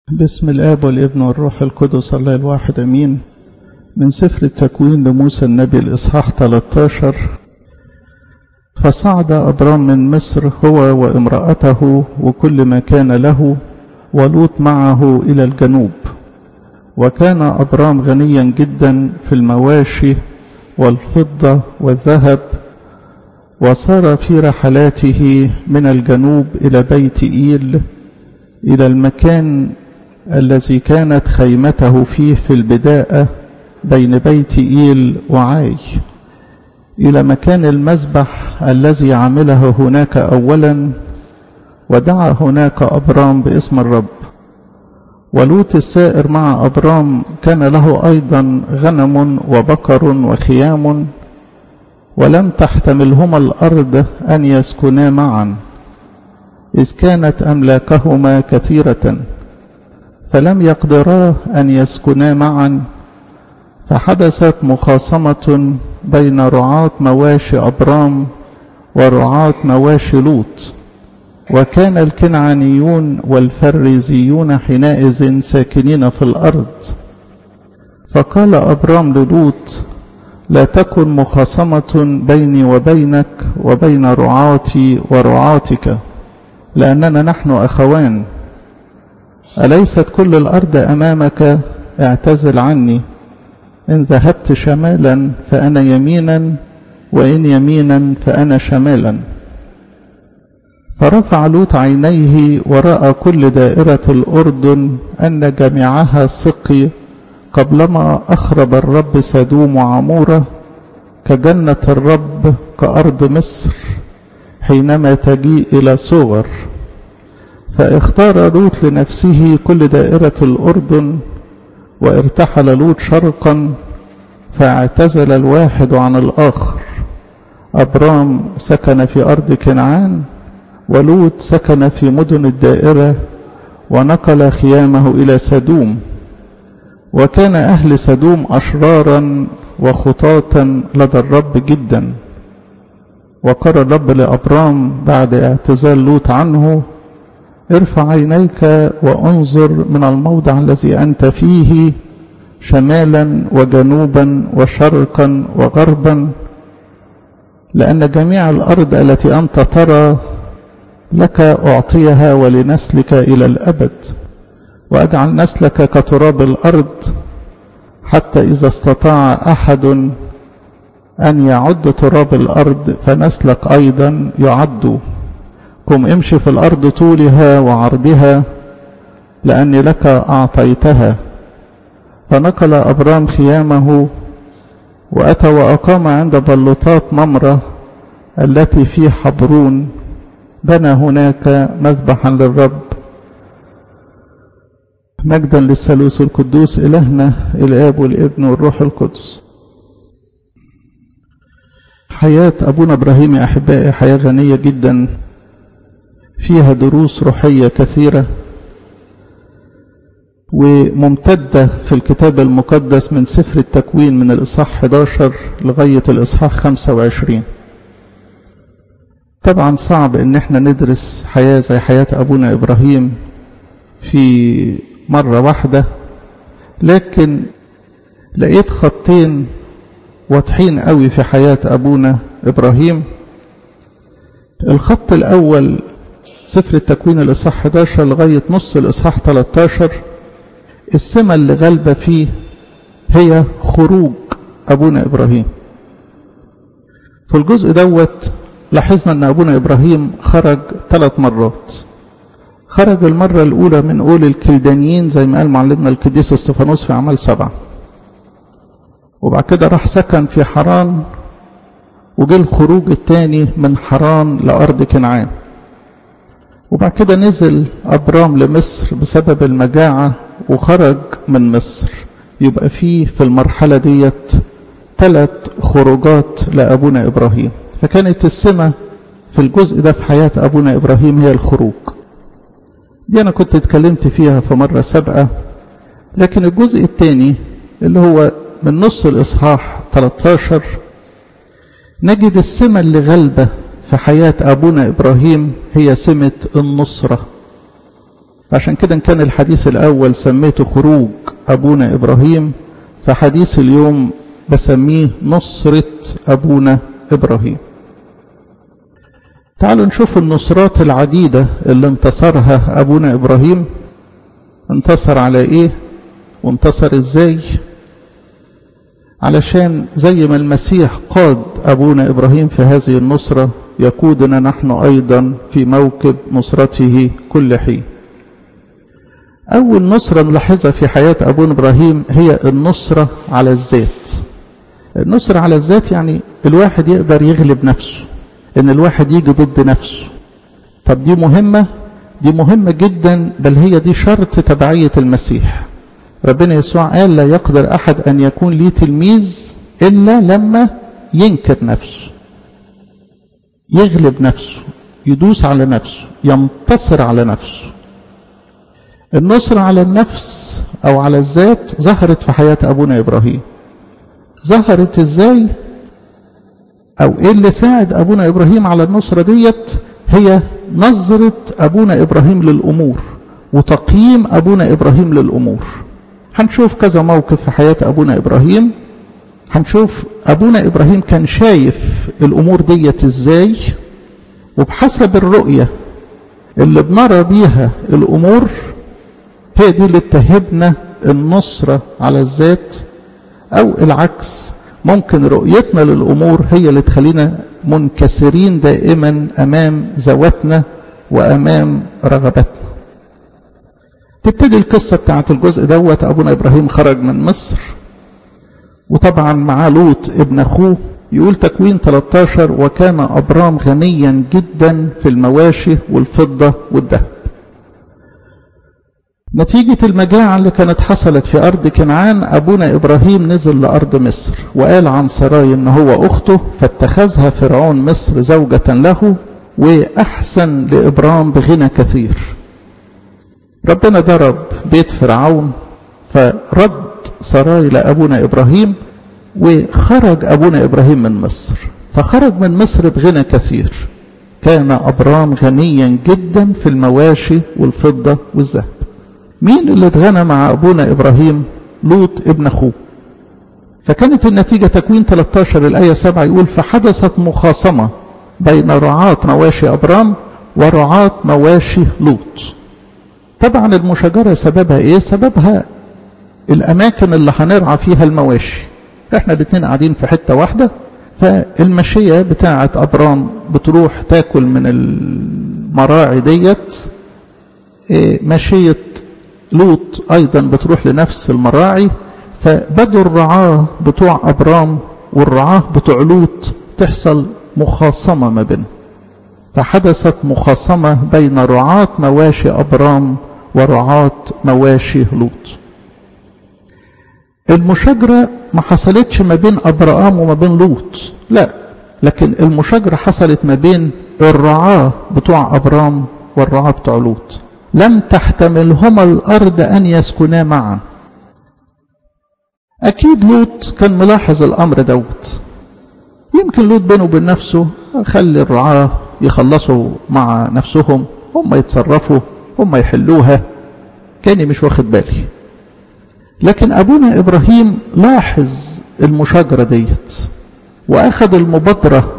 بسم الآب والابن والروح القدس الله الواحد أمين من سفر التكوين لموسى النبي الإصحاح 13 فصعد أبرام من مصر هو وامرأته وكل ما كان له ولوط معه إلى الجنوب وكان أبرام غنيا جدا في المواشي والفضة والذهب وصار في رحلاته من الجنوب إلى بيت إيل إلى المكان الذي كانت خيمته فيه في البداءة بين بيت إيل وعاي إلى مكان المذبح الذي عمله هناك أولا ودعا هناك أبرام باسم الرب ولوط السائر مع أبرام كان له أيضا غنم وبقر وخيام ولم تحتملهما الأرض أن يسكنا معا إذ كانت أملاكهما كثيرة فلم يقدرا أن يسكنا معا فحدثت مخاصمة بين رعاة مواشي أبرام ورعاة مواشي لوط وكان الكنعانيون والفريزيون حينئذ ساكنين في الأرض فقال أبرام للوط لا تكن مخاصمة بيني وبينك وبين رعاتي ورعاتك لأننا نحن أخوان أليست كل الأرض أمامك اعتزل عني إن ذهبت شمالا فأنا يمينا وإن يمينا فأنا شمالا فرفع لوط عينيه ورأى كل دائرة الأردن أن جميعها سقي قبلما أخرب الرب سدوم وعمورة كجنة الرب كأرض مصر حينما تجيء إلى صغر فاختار لوط لنفسه كل دائرة الأردن وارتحل لوط شرقا فاعتزل الواحد عن الآخر أبرام سكن في أرض كنعان ولوط سكن في مدن الدائرة ونقل خيامه إلى سدوم وكان أهل سدوم أشرارا وخطاة لدى الرب جدا وقال الرب لأبرام بعد اعتزال لوط عنه ارفع عينيك وانظر من الموضع الذي أنت فيه شمالا وجنوبا وشرقا وغربا لأن جميع الأرض التي أنت ترى لك أعطيها ولنسلك إلى الأبد وأجعل نسلك كتراب الأرض حتى إذا استطاع أحد أن يعد تراب الأرض فنسلك أيضا يعد قم امشي في الأرض طولها وعرضها لأني لك أعطيتها فنقل أبرام خيامه وأتى وأقام عند بلوطات ممرة التي في حبرون بنى هناك مذبحا للرب مجدا للثالوث القدوس إلهنا الآب والابن والروح القدس حياة أبونا إبراهيم يا أحبائي حياة غنية جدا فيها دروس روحية كثيرة وممتدة في الكتاب المقدس من سفر التكوين من الإصحاح 11 لغاية الإصحاح 25 طبعا صعب ان احنا ندرس حياة زي حياة أبونا إبراهيم في مرة واحدة لكن لقيت خطين واضحين قوي في حياة أبونا إبراهيم الخط الأول سفر التكوين الإصحاح 11 لغاية نص الإصحاح 13 السمة اللي غالبة فيه هي خروج أبونا إبراهيم في الجزء دوت لاحظنا أن أبونا إبراهيم خرج ثلاث مرات خرج المرة الأولى من أول الكلدانيين زي ما قال معلمنا القديس استفانوس في أعمال سبعة وبعد كده راح سكن في حران وجه الخروج الثاني من حران لأرض كنعان وبعد كده نزل أبرام لمصر بسبب المجاعة وخرج من مصر يبقى فيه في المرحلة ديت ثلاث خروجات لأبونا إبراهيم فكانت السمة في الجزء ده في حياة أبونا إبراهيم هي الخروج دي أنا كنت اتكلمت فيها في مرة سابقة لكن الجزء الثاني اللي هو من نص الإصحاح 13 نجد السمة اللي غالبة في حياة أبونا إبراهيم هي سمة النصرة عشان كده كان الحديث الأول سميته خروج أبونا إبراهيم فحديث اليوم بسميه نصرة أبونا إبراهيم تعالوا نشوف النصرات العديدة اللي انتصرها أبونا إبراهيم انتصر على إيه وانتصر إزاي علشان زي ما المسيح قاد أبونا إبراهيم في هذه النصرة يقودنا نحن أيضا في موكب نصرته كل حين أول نصرة نلاحظها في حياة أبونا إبراهيم هي النصرة على الذات النصرة على الذات يعني الواحد يقدر يغلب نفسه إن الواحد يجي ضد نفسه طب دي مهمة دي مهمة جدا بل هي دي شرط تبعية المسيح ربنا يسوع قال لا يقدر أحد أن يكون لي تلميذ إلا لما ينكر نفسه يغلب نفسه يدوس على نفسه ينتصر على نفسه النصر على النفس أو على الذات ظهرت في حياة أبونا إبراهيم ظهرت إزاي أو إيه اللي ساعد أبونا إبراهيم على النصرة ديت هي نظرة أبونا إبراهيم للأمور وتقييم أبونا إبراهيم للأمور هنشوف كذا موقف في حياة أبونا إبراهيم هنشوف أبونا إبراهيم كان شايف الأمور ديت إزاي وبحسب الرؤية اللي بنرى بيها الأمور هي دي اللي تهبنا النصرة على الذات أو العكس ممكن رؤيتنا للأمور هي اللي تخلينا منكسرين دائما أمام ذواتنا وأمام رغباتنا تبتدي القصة بتاعت الجزء دوت أبونا إبراهيم خرج من مصر وطبعا معاه لوط ابن أخوه يقول تكوين 13 وكان أبرام غنيا جدا في المواشي والفضة والذهب نتيجة المجاعة اللي كانت حصلت في أرض كنعان أبونا إبراهيم نزل لأرض مصر وقال عن سراي إن هو أخته فاتخذها فرعون مصر زوجة له وأحسن لإبرام بغنى كثير ربنا ضرب بيت فرعون فرد سراي لأبونا إبراهيم وخرج أبونا إبراهيم من مصر فخرج من مصر بغنى كثير كان أبرام غنيا جدا في المواشي والفضة والذهب مين اللي اتغنى مع أبونا إبراهيم لوط ابن أخوه فكانت النتيجة تكوين 13 الآية 7 يقول فحدثت مخاصمة بين رعاة مواشي أبرام ورعاة مواشي لوط طبعا المشاجرة سببها ايه سببها الاماكن اللي هنرعى فيها المواشي احنا الاثنين قاعدين في حتة واحدة فالمشية بتاعة ابرام بتروح تاكل من المراعي ديت ايه مشية لوط ايضا بتروح لنفس المراعي فبدوا الرعاة بتوع ابرام والرعاة بتوع لوط تحصل مخاصمة ما بينهم فحدثت مخاصمة بين رعاة مواشي أبرام ورعاة مواشي لوط المشاجرة ما حصلتش ما بين أبرام وما بين لوط لا لكن المشاجرة حصلت ما بين الرعاة بتوع أبرام والرعاة بتوع لوط لم تحتملهما الأرض أن يسكنا معا أكيد لوط كان ملاحظ الأمر دوت يمكن لوط بينه وبين نفسه خلي الرعاة يخلصوا مع نفسهم هم يتصرفوا هم يحلوها كاني مش واخد بالي لكن أبونا إبراهيم لاحظ المشاجرة ديت وأخذ المبادرة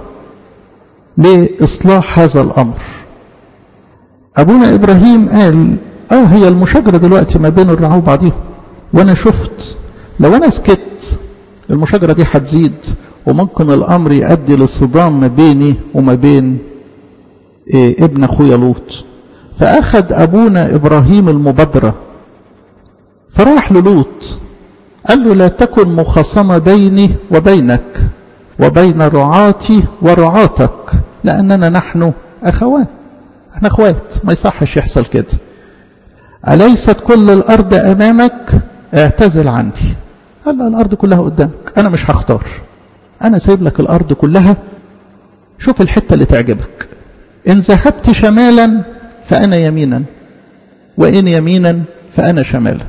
لإصلاح هذا الأمر أبونا إبراهيم قال آه هي المشاجرة دلوقتي ما بين الرعاة وبعضهم وأنا شفت لو أنا سكت المشاجرة دي هتزيد وممكن الأمر يؤدي للصدام ما بيني وما بين إيه ابن أخويا لوط فأخذ أبونا إبراهيم المبادرة فراح للوط قال له لا تكن مخاصمة بيني وبينك وبين رعاتي ورعاتك لأننا نحن أخوان احنا أخوات ما يصحش يحصل كده أليست كل الأرض أمامك اعتزل عندي قال له الأرض كلها قدامك أنا مش هختار أنا سايب لك الأرض كلها شوف الحتة اللي تعجبك إن ذهبت شمالا فأنا يمينا وإن يمينا فأنا شمالا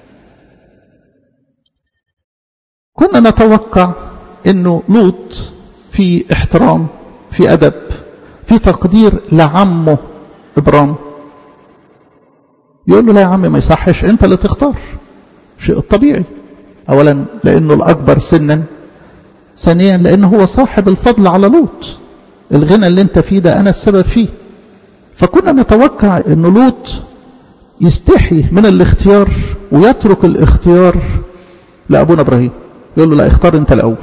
كنا نتوقع أنه لوط في احترام في أدب في تقدير لعمه إبرام يقول له لا يا عم ما يصحش انت اللي تختار شيء الطبيعي اولا لانه الاكبر سنا ثانيا لانه هو صاحب الفضل على لوط الغنى اللي انت فيه ده انا السبب فيه فكنا نتوقع ان لوط يستحي من الاختيار ويترك الاختيار لابونا ابراهيم يقول له لا اختار انت الاول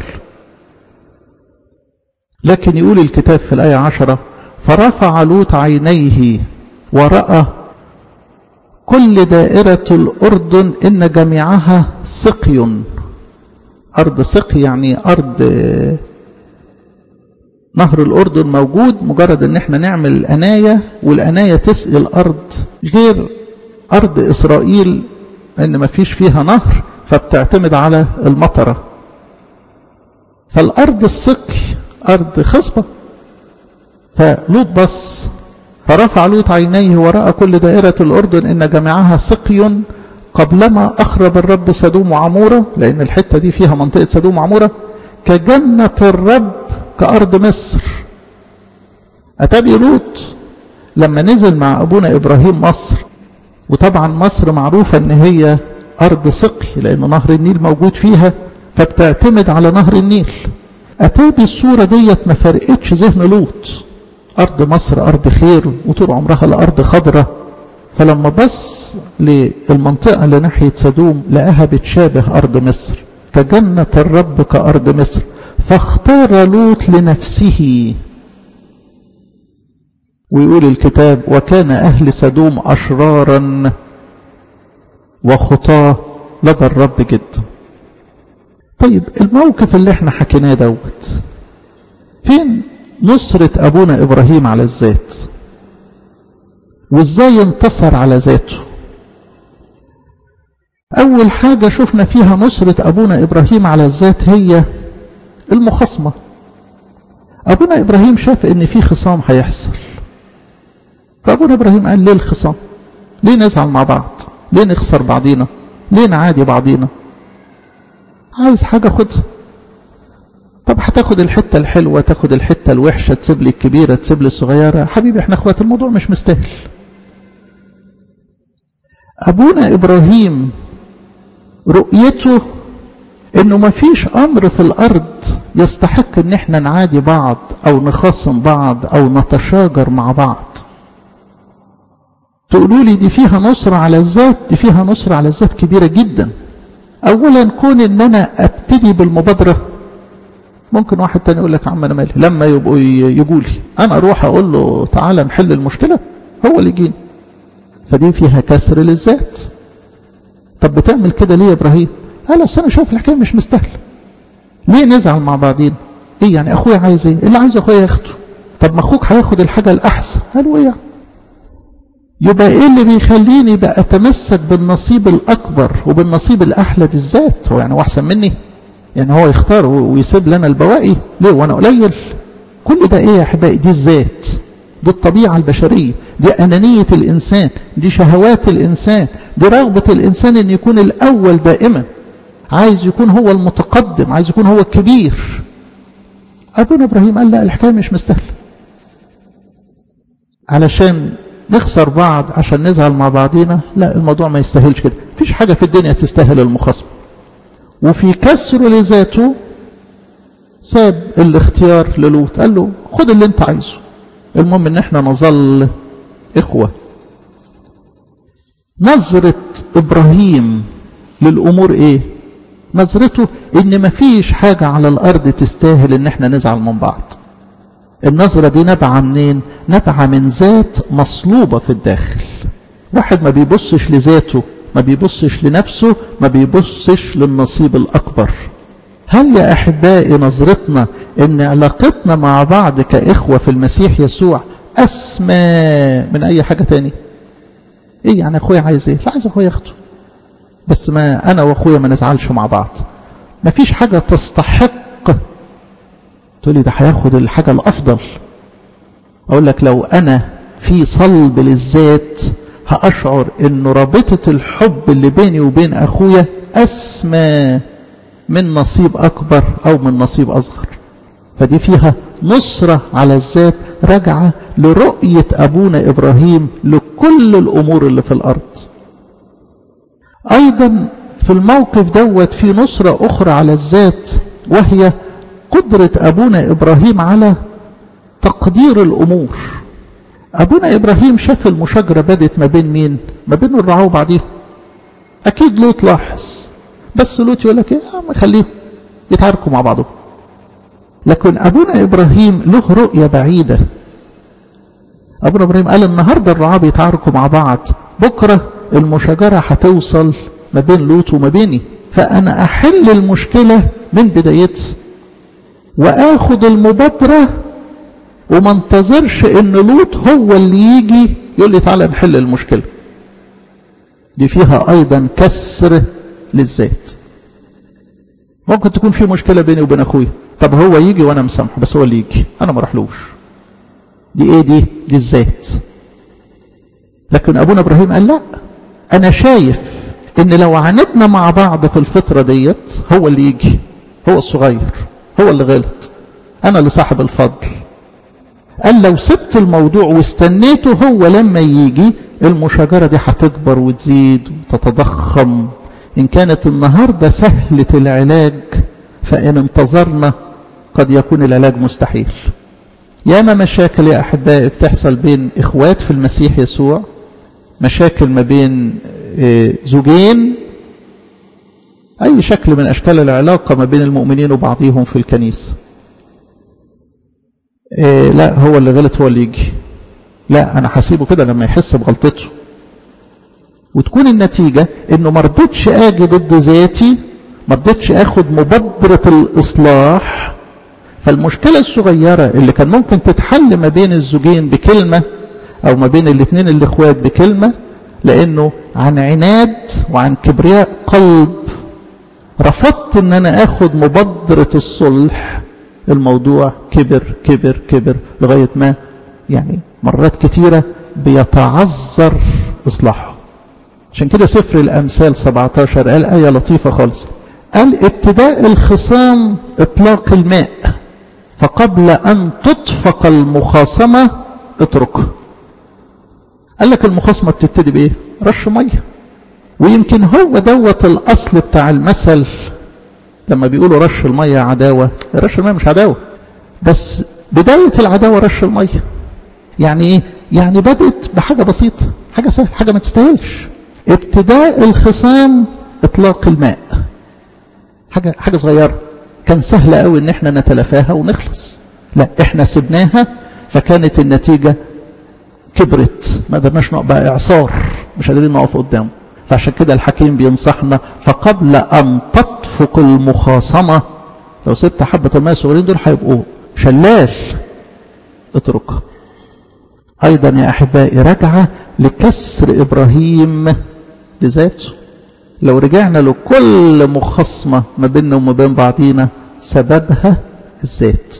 لكن يقول الكتاب في الايه عشرة فرفع لوط عينيه ورأى كل دائرة الأردن إن جميعها سقي أرض سقي يعني أرض نهر الأردن موجود مجرد إن احنا نعمل الأناية والأناية تسقي الأرض غير أرض إسرائيل إن ما فيش فيها نهر فبتعتمد على المطرة فالأرض السقي أرض خصبة فلوط بص فرفع لوط عينيه ورأى كل دائرة الأردن إن جميعها سقي قبلما أخرب الرب سدوم وعمورة لأن الحتة دي فيها منطقة سدوم وعمورة كجنة الرب كأرض مصر أتابي لوط لما نزل مع أبونا إبراهيم مصر وطبعا مصر معروفة أن هي أرض سقي لأن نهر النيل موجود فيها فبتعتمد على نهر النيل أتابي الصورة ديت ما فرقتش ذهن لوط أرض مصر أرض خير وطول عمرها الأرض خضرة فلما بص للمنطقة اللي ناحية سدوم لقاها بتشابه أرض مصر كجنة الرب كأرض مصر فاختار لوط لنفسه ويقول الكتاب وكان أهل سدوم أشرارا وخطاه لدى الرب جدا طيب الموقف اللي احنا حكيناه دوت فين نصرة أبونا إبراهيم على الذات وإزاي انتصر على ذاته أول حاجة شفنا فيها نصرة أبونا إبراهيم على الذات هي المخاصمة أبونا إبراهيم شاف إن في خصام هيحصل فأبونا إبراهيم قال ليه الخصام ليه نزعل مع بعض ليه نخسر بعضينا ليه نعادي بعضينا عايز حاجة خدها طب هتاخد الحتة الحلوة تاخد الحتة الوحشة تسيب لي الكبيرة تسيب لي الصغيرة حبيبي احنا اخوات الموضوع مش مستاهل أبونا إبراهيم رؤيته انه ما فيش امر في الارض يستحق ان احنا نعادي بعض او نخاصم بعض او نتشاجر مع بعض تقولوا لي دي فيها نصرة على الذات دي فيها نصرة على الذات كبيرة جدا اولا كون ان انا ابتدي بالمبادرة ممكن واحد تاني يقول لك عم انا مالي لما يبقوا يجوا لي انا اروح اقول له تعالى نحل المشكلة هو اللي يجيني فدي فيها كسر للذات طب بتعمل كده ليه يا ابراهيم قال اصل انا شايف الحكايه مش مستاهله ليه نزعل مع بعضين ايه يعني اخويا عايز ايه اللي عايز اخويا ياخده طب ما اخوك هياخد الحاجه الاحسن قالوا ايه يبقى ايه اللي بيخليني بقى اتمسك بالنصيب الاكبر وبالنصيب الاحلى دي الذات هو يعني هو احسن مني يعني هو يختار ويسيب لنا البواقي ليه وانا قليل كل ده ايه يا احبائي دي الذات دي الطبيعة البشرية دي أنانية الإنسان دي شهوات الإنسان دي رغبة الإنسان أن يكون الأول دائما عايز يكون هو المتقدم عايز يكون هو الكبير أبونا إبراهيم قال لا الحكاية مش مستاهلة علشان نخسر بعض عشان نزعل مع بعضينا لا الموضوع ما يستاهلش كده مفيش حاجة في الدنيا تستاهل المخاصمة وفي كسره لذاته ساب الاختيار للوط قال له خد اللي انت عايزه المهم ان احنا نظل اخوة نظرة ابراهيم للامور ايه نظرته ان مفيش حاجة على الارض تستاهل ان احنا نزعل من بعض النظرة دي نبعة منين نبعة من ذات مصلوبة في الداخل واحد ما بيبصش لذاته ما بيبصش لنفسه ما بيبصش للنصيب الاكبر هل يا احبائي نظرتنا ان علاقتنا مع بعض كاخوه في المسيح يسوع اسمى من اي حاجه تاني ايه يعني اخويا عايز ايه لا عايز اخويا ياخده بس ما انا واخويا ما نزعلش مع بعض ما فيش حاجه تستحق تقول لي ده هياخد الحاجه الافضل اقول لك لو انا في صلب للذات هاشعر ان رابطه الحب اللي بيني وبين اخويا اسمى من نصيب أكبر أو من نصيب أصغر فدي فيها نصرة على الذات راجعة لرؤية أبونا إبراهيم لكل الأمور اللي في الأرض أيضا في الموقف دوت في نصرة أخرى على الذات وهي قدرة أبونا إبراهيم على تقدير الأمور أبونا إبراهيم شاف المشاجرة بدت ما بين مين ما بين الرعاة وبعضيهم أكيد لوط لاحظ بس لوط يقول لك إيه ما خليهم يتعاركوا مع بعضهم لكن أبونا إبراهيم له رؤية بعيدة أبونا إبراهيم قال النهاردة الرعاة بيتعاركوا مع بعض بكرة المشاجرة هتوصل ما بين لوط وما بيني فأنا أحل المشكلة من بدايتها وآخد المبادرة وما انتظرش ان لوط هو اللي يجي يقول لي تعالى نحل المشكلة دي فيها ايضا كسر للذات ممكن تكون في مشكلة بيني وبين اخويا طب هو يجي وانا مسامحه بس هو اللي يجي انا ما راحلوش دي ايه دي دي الذات لكن ابونا ابراهيم قال لا انا شايف ان لو عاندنا مع بعض في الفترة ديت هو اللي يجي هو الصغير هو اللي غلط انا اللي صاحب الفضل قال لو سبت الموضوع واستنيته هو لما يجي المشاجرة دي هتكبر وتزيد وتتضخم إن كانت النهاردة سهلة العلاج فإن انتظرنا قد يكون العلاج مستحيل ياما مشاكل يا أحبائي بتحصل بين إخوات في المسيح يسوع مشاكل ما بين زوجين أي شكل من أشكال العلاقة ما بين المؤمنين وبعضهم في الكنيسة إيه لا هو اللي غلط هو اللي يجي لا انا هسيبه كده لما يحس بغلطته وتكون النتيجة انه ما رضيتش اجي ضد ذاتي ما رضيتش اخد مبادرة الاصلاح فالمشكلة الصغيرة اللي كان ممكن تتحل ما بين الزوجين بكلمة او ما بين الاثنين الاخوات بكلمة لانه عن عناد وعن كبرياء قلب رفضت ان انا اخد مبادرة الصلح الموضوع كبر كبر كبر لغاية ما يعني مرات كتيرة بيتعذر إصلاحه عشان كده سفر الأمثال 17 قال آية لطيفة خالص قال ابتداء الخصام إطلاق الماء فقبل أن تطفق المخاصمة اتركه قال لك المخاصمة بتبتدي بإيه رش مية ويمكن هو دوت الأصل بتاع المثل لما بيقولوا رش المية عداوة رش المية مش عداوة بس بداية العداوة رش المية يعني ايه يعني بدأت بحاجة بسيطة حاجة سهل حاجة ما تستاهلش ابتداء الخصام اطلاق الماء حاجة حاجة صغيرة كان سهل قوي ان احنا نتلافاها ونخلص لا احنا سبناها فكانت النتيجة كبرت ما قدرناش نقف اعصار مش قادرين نقف قدامه فعشان كده الحكيم بينصحنا فقبل أن تطفق المخاصمة لو سبت حبة الماء الصغيرين دول هيبقوا شلال اتركها أيضا يا أحبائي رجعة لكسر إبراهيم لذاته لو رجعنا لكل مخصمة ما بيننا وما بين بعضينا سببها الذات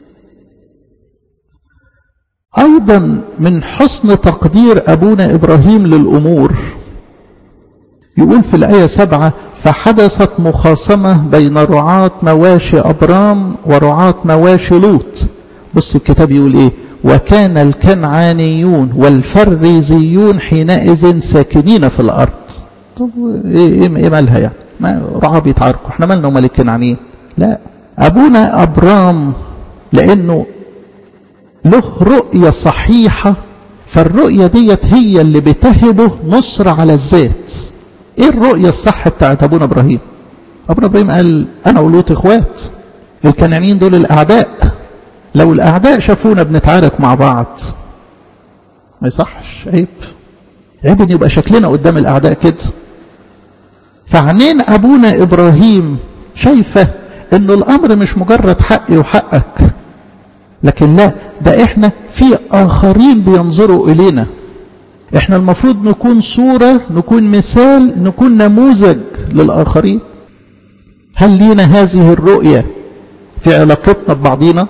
أيضا من حسن تقدير أبونا إبراهيم للأمور يقول في الآية سبعة فحدثت مخاصمة بين رعاة مواشي أبرام ورعاة مواشي لوط بص الكتاب يقول إيه وكان الكنعانيون والفريزيون حينئذ ساكنين في الأرض طب إيه, إيه مالها يعني ما رعاة بيتعاركوا احنا مالنا ومال الكنعانيين لا أبونا أبرام لأنه له رؤية صحيحة فالرؤية ديت هي اللي بتهبه نصر على الذات ايه الرؤية الصح بتاعت ابونا ابراهيم ابونا ابراهيم قال انا ولوط اخوات الكنعانيين دول الاعداء لو الاعداء شافونا بنتعارك مع بعض ما يصحش عيب عيب ان يبقى شكلنا قدام الاعداء كده فعنين ابونا ابراهيم شايفه انه الامر مش مجرد حقي وحقك لكن لا ده احنا في اخرين بينظروا الينا احنا المفروض نكون صورة نكون مثال نكون نموذج للآخرين هل لينا هذه الرؤية في علاقتنا ببعضينا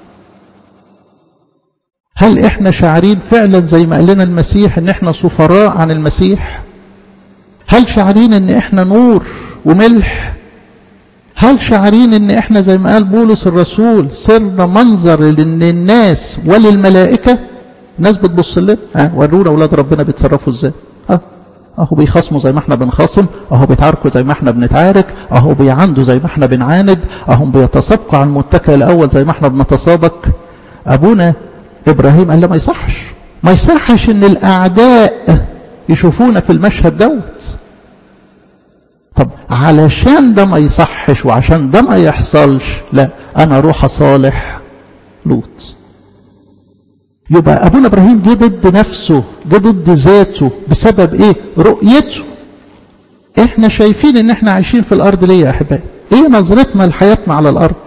هل احنا شاعرين فعلا زي ما قال لنا المسيح ان احنا سفراء عن المسيح هل شاعرين ان احنا نور وملح هل شاعرين ان احنا زي ما قال بولس الرسول صرنا منظر للناس وللملائكه الناس بتبص لنا ها ورونا اولاد ربنا بيتصرفوا ازاي ها اهو بيخاصموا زي ما احنا بنخاصم اهو بيتعاركوا زي ما احنا بنتعارك اهو بيعاندوا زي ما احنا بنعاند اهو بيتسابقوا على المتكئ الاول زي ما احنا بنتسابق ابونا ابراهيم قال له ما يصحش ما يصحش ان الاعداء يشوفونا في المشهد دوت طب علشان ده ما يصحش وعشان ده ما يحصلش لا انا اروح اصالح لوط يبقى ابونا ابراهيم جه ضد نفسه جه ضد ذاته بسبب ايه رؤيته احنا شايفين ان احنا عايشين في الارض ليه يا احبائي ايه نظرتنا لحياتنا على الارض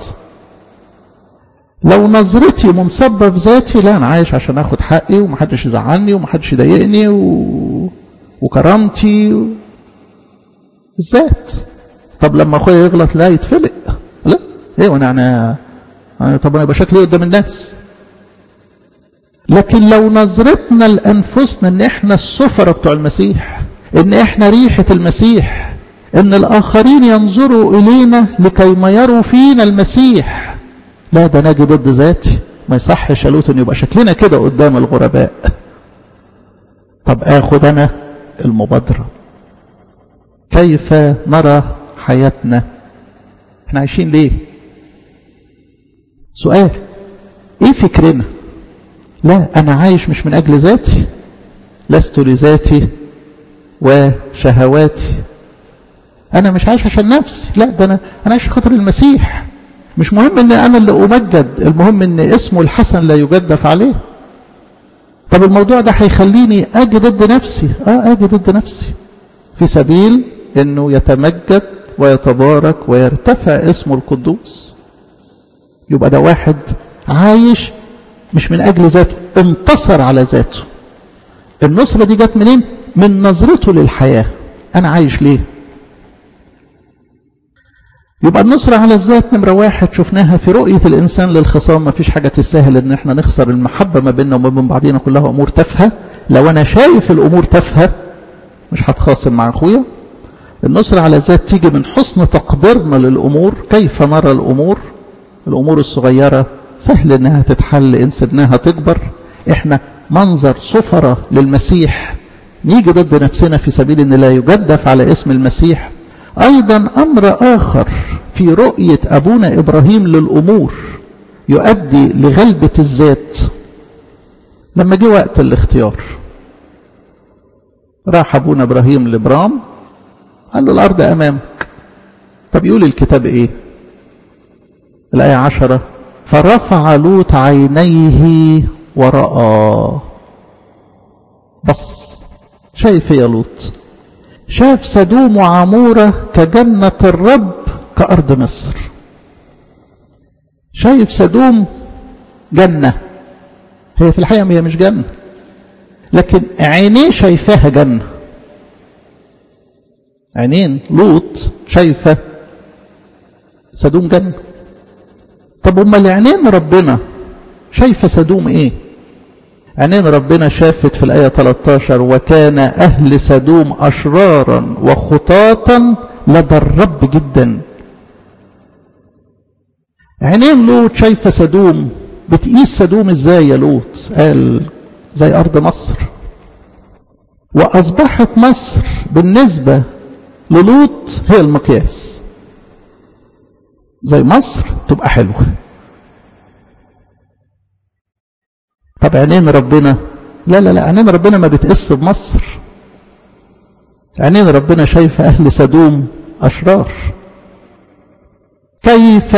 لو نظرتي منصبة في ذاتي لا انا عايش عشان اخد حقي ومحدش يزعلني ومحدش يضايقني و... وكرامتي و... الذات طب لما اخويا يغلط لا يتفلق لا ايه وانا انا طب انا يبقى شكلي قدام الناس لكن لو نظرتنا لانفسنا ان احنا السفره بتوع المسيح ان احنا ريحه المسيح ان الاخرين ينظروا الينا لكي ما يروا فينا المسيح لا ده ناجي ضد ذاتي ما يصحش يا لوط ان يبقى شكلنا كده قدام الغرباء طب اخد انا المبادره كيف نرى حياتنا احنا عايشين ليه سؤال ايه فكرنا لا انا عايش مش من اجل ذاتي لست لذاتي وشهواتي انا مش عايش عشان نفسي لا ده انا انا عايش خاطر المسيح مش مهم ان انا اللي امجد المهم ان اسمه الحسن لا يجدف عليه طب الموضوع ده هيخليني اجي ضد نفسي اه اجي ضد نفسي في سبيل انه يتمجد ويتبارك ويرتفع اسمه القدوس يبقى ده واحد عايش مش من اجل ذاته انتصر على ذاته النصرة دي جت منين من نظرته للحياة انا عايش ليه يبقى النصرة على الذات نمرة واحد شفناها في رؤية الإنسان للخصام ما فيش حاجة تستاهل إن احنا نخسر المحبة ما بيننا وما بين بعضينا كلها أمور تافهة لو أنا شايف الأمور تافهة مش هتخاصم مع أخويا النصرة على الذات تيجي من حسن تقديرنا للأمور كيف نرى الأمور الأمور الصغيرة سهل إنها تتحل إن سبناها تكبر إحنا منظر سفرة للمسيح نيجي ضد نفسنا في سبيل أن لا يجدف على اسم المسيح أيضا أمر آخر في رؤية أبونا إبراهيم للأمور يؤدي لغلبة الذات لما جه وقت الاختيار راح أبونا إبراهيم لبرام قال له الأرض أمامك طب يقول الكتاب إيه الآية عشرة فرفع لوط عينيه ورأى بص شايف يا لوط شاف سدوم وعمورة كجنة الرب كأرض مصر شايف سدوم جنة هي في الحقيقة هي مش جنة لكن عينيه شايفاها جنة عينين لوط شايفة سدوم جنة طب امال عينين ربنا شايفة سدوم ايه عينين ربنا شافت في الآية 13 وكان أهل سدوم أشرارا وخطاطا لدى الرب جدا عينين لوط شايفة سدوم بتقيس سدوم ازاي يا لوط قال زي أرض مصر وأصبحت مصر بالنسبة للوط هي المقياس زي مصر تبقى حلوة طب عينين ربنا لا لا لا عينين ربنا ما بتقس بمصر عينين ربنا شايفة أهل سدوم أشرار كيف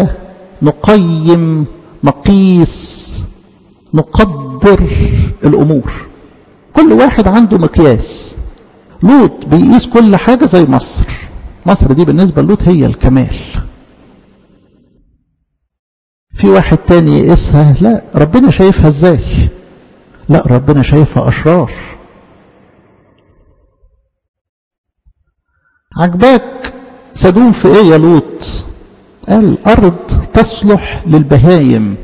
نقيم نقيس نقدر الأمور كل واحد عنده مقياس لوط بيقيس كل حاجة زي مصر مصر دي بالنسبة لوط هي الكمال في واحد تاني يقيسها لا ربنا شايفها ازاي لا ربنا شايفها أشرار عجباك سدوم في ايه يا لوط قال أرض تصلح للبهايم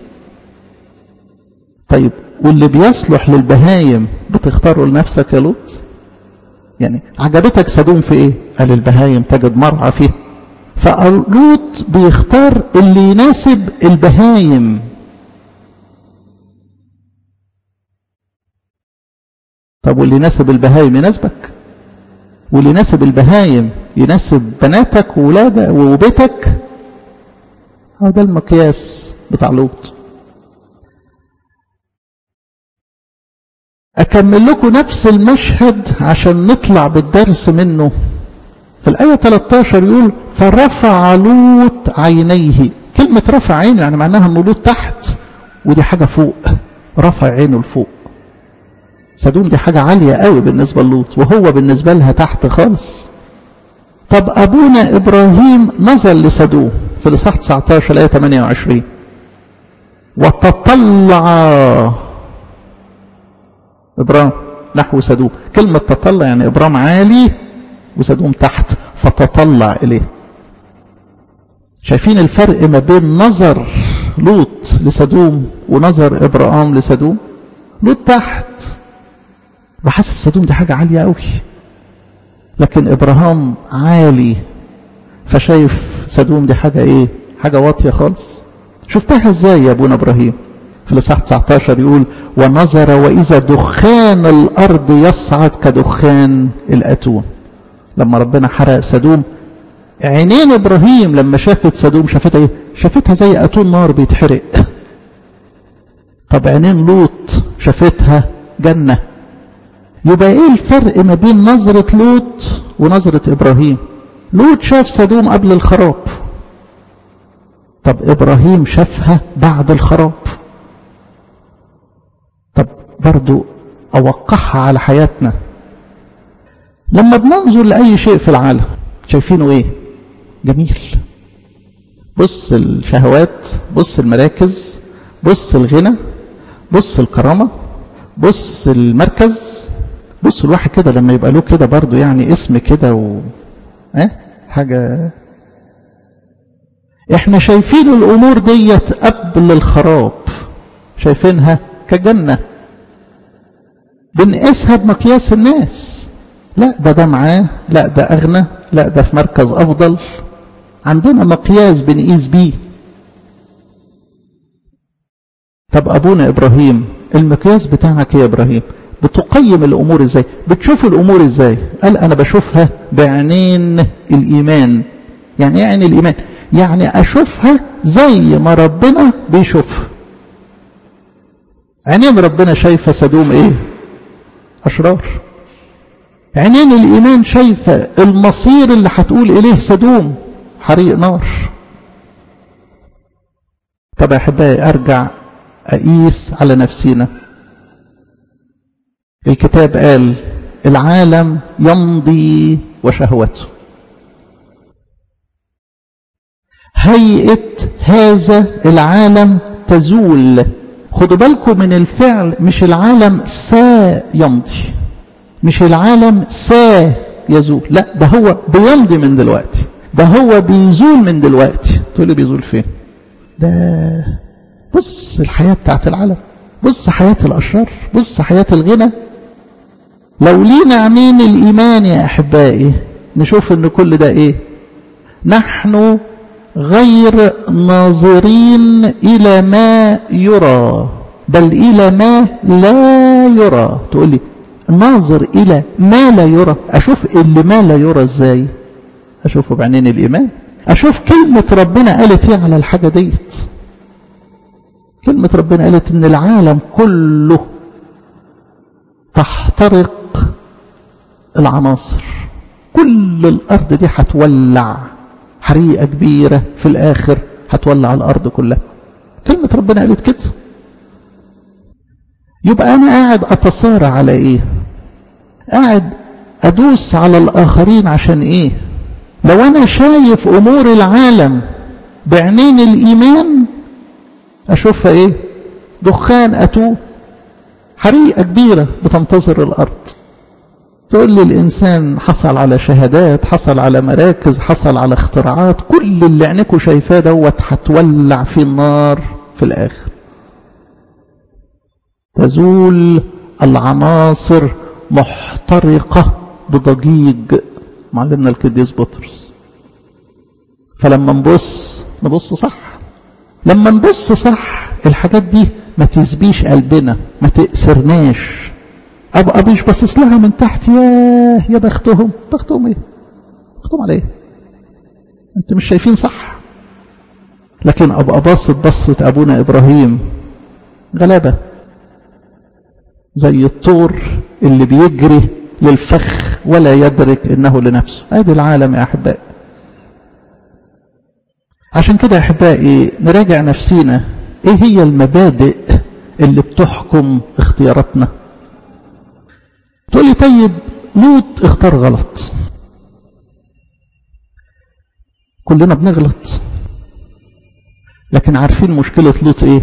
طيب واللي بيصلح للبهايم بتختاره لنفسك يا لوط يعني عجبتك سدوم في ايه قال البهايم تجد مرعى فيه فلوط بيختار اللي يناسب البهايم طب واللي يناسب البهايم يناسبك واللي يناسب البهايم يناسب بناتك وولادك وبيتك هو ده المقياس بتاع لوط أكمل لكم نفس المشهد عشان نطلع بالدرس منه في الآية 13 يقول فرفع لوط عينيه كلمة رفع عينه يعني معناها أنه لوط تحت ودي حاجة فوق رفع عينه لفوق سدوم دي حاجة عالية قوي بالنسبة للوط وهو بالنسبة لها تحت خالص طب أبونا إبراهيم نظر لسدوم في الإصحاح 19 الآية 28 وتطلع إبرام نحو سدوم كلمة تطلع يعني إبرام عالي وسدوم تحت فتطلع إليه شايفين الفرق ما بين نظر لوط لسدوم ونظر إبراهام لسدوم لوط تحت بحس سدوم دي حاجة عالية قوي لكن إبراهام عالي فشايف سدوم دي حاجة إيه حاجة واطية خالص شفتها إزاي يا أبونا إبراهيم في الإصحاح 19 يقول ونظر وإذا دخان الأرض يصعد كدخان الأتون لما ربنا حرق سدوم عينين إبراهيم لما شافت سدوم شافتها إيه شافتها زي أتون نار بيتحرق طب عينين لوط شافتها جنة يبقى ايه الفرق ما بين نظرة لوط ونظرة ابراهيم لوط شاف سدوم قبل الخراب طب ابراهيم شافها بعد الخراب طب برضو اوقعها على حياتنا لما بننظر لأي شيء في العالم شايفينه ايه جميل بص الشهوات بص المراكز بص الغنى بص الكرامة بص المركز بص الواحد كده لما يبقى له كده برضه يعني اسم كده و اه حاجة احنا شايفين الامور ديت قبل الخراب شايفينها كجنة بنقيسها بمقياس الناس لا ده ده معاه لا ده اغنى لا ده في مركز افضل عندنا مقياس بنقيس بيه طب ابونا ابراهيم المقياس بتاعك يا ابراهيم بتقيم الامور ازاي بتشوف الامور ازاي قال انا بشوفها بعينين الايمان يعني ايه عين الايمان يعني اشوفها زي ما ربنا بيشوفها عينين ربنا شايفه سدوم ايه اشرار عينين الايمان شايفه المصير اللي هتقول اليه سدوم حريق نار طب يا احبائي ارجع اقيس على نفسينا الكتاب قال العالم يمضي وشهوته هيئة هذا العالم تزول خدوا بالكم من الفعل مش العالم سا يمضي مش العالم سا يزول لا ده هو بيمضي من دلوقتي ده هو بيزول من دلوقتي تقول لي بيزول فين ده بص الحياة بتاعت العالم بص حياة الأشرار بص حياة الغنى لو لينا عينين الإيمان يا أحبائي نشوف أن كل ده إيه نحن غير ناظرين إلى ما يرى بل إلى ما لا يرى تقول لي ناظر إلى ما لا يرى أشوف اللي ما لا يرى إزاي أشوفه بعينين الإيمان أشوف كلمة ربنا قالت إيه على الحاجة ديت كلمة ربنا قالت إن العالم كله تحترق العناصر كل الأرض دي هتولع حريقة كبيرة في الآخر هتولع الأرض كلها كلمة ربنا قالت كده يبقى أنا قاعد أتصارع على إيه قاعد أدوس على الآخرين عشان إيه لو أنا شايف أمور العالم بعينين الإيمان أشوفها إيه دخان أتوه حريقة كبيرة بتنتظر الأرض تقول لي الإنسان حصل على شهادات حصل على مراكز حصل على اختراعات كل اللي عينكوا شايفاه دوت هتولع في النار في الآخر تزول العناصر محترقة بضجيج معلمنا القديس بطرس فلما نبص نبص صح لما نبص صح الحاجات دي ما تسبيش قلبنا ما تأسرناش ابقى مش باصص لها من تحت ياه يا بختهم بختهم ايه بختهم على ايه انت مش شايفين صح لكن ابقى باصت بصة ابونا ابراهيم غلابة زي الطور اللي بيجري للفخ ولا يدرك انه لنفسه ادي العالم يا احبائي عشان كده يا احبائي نراجع نفسينا ايه هي المبادئ اللي بتحكم اختياراتنا تقول لي طيب لوط اختار غلط كلنا بنغلط لكن عارفين مشكلة لوط ايه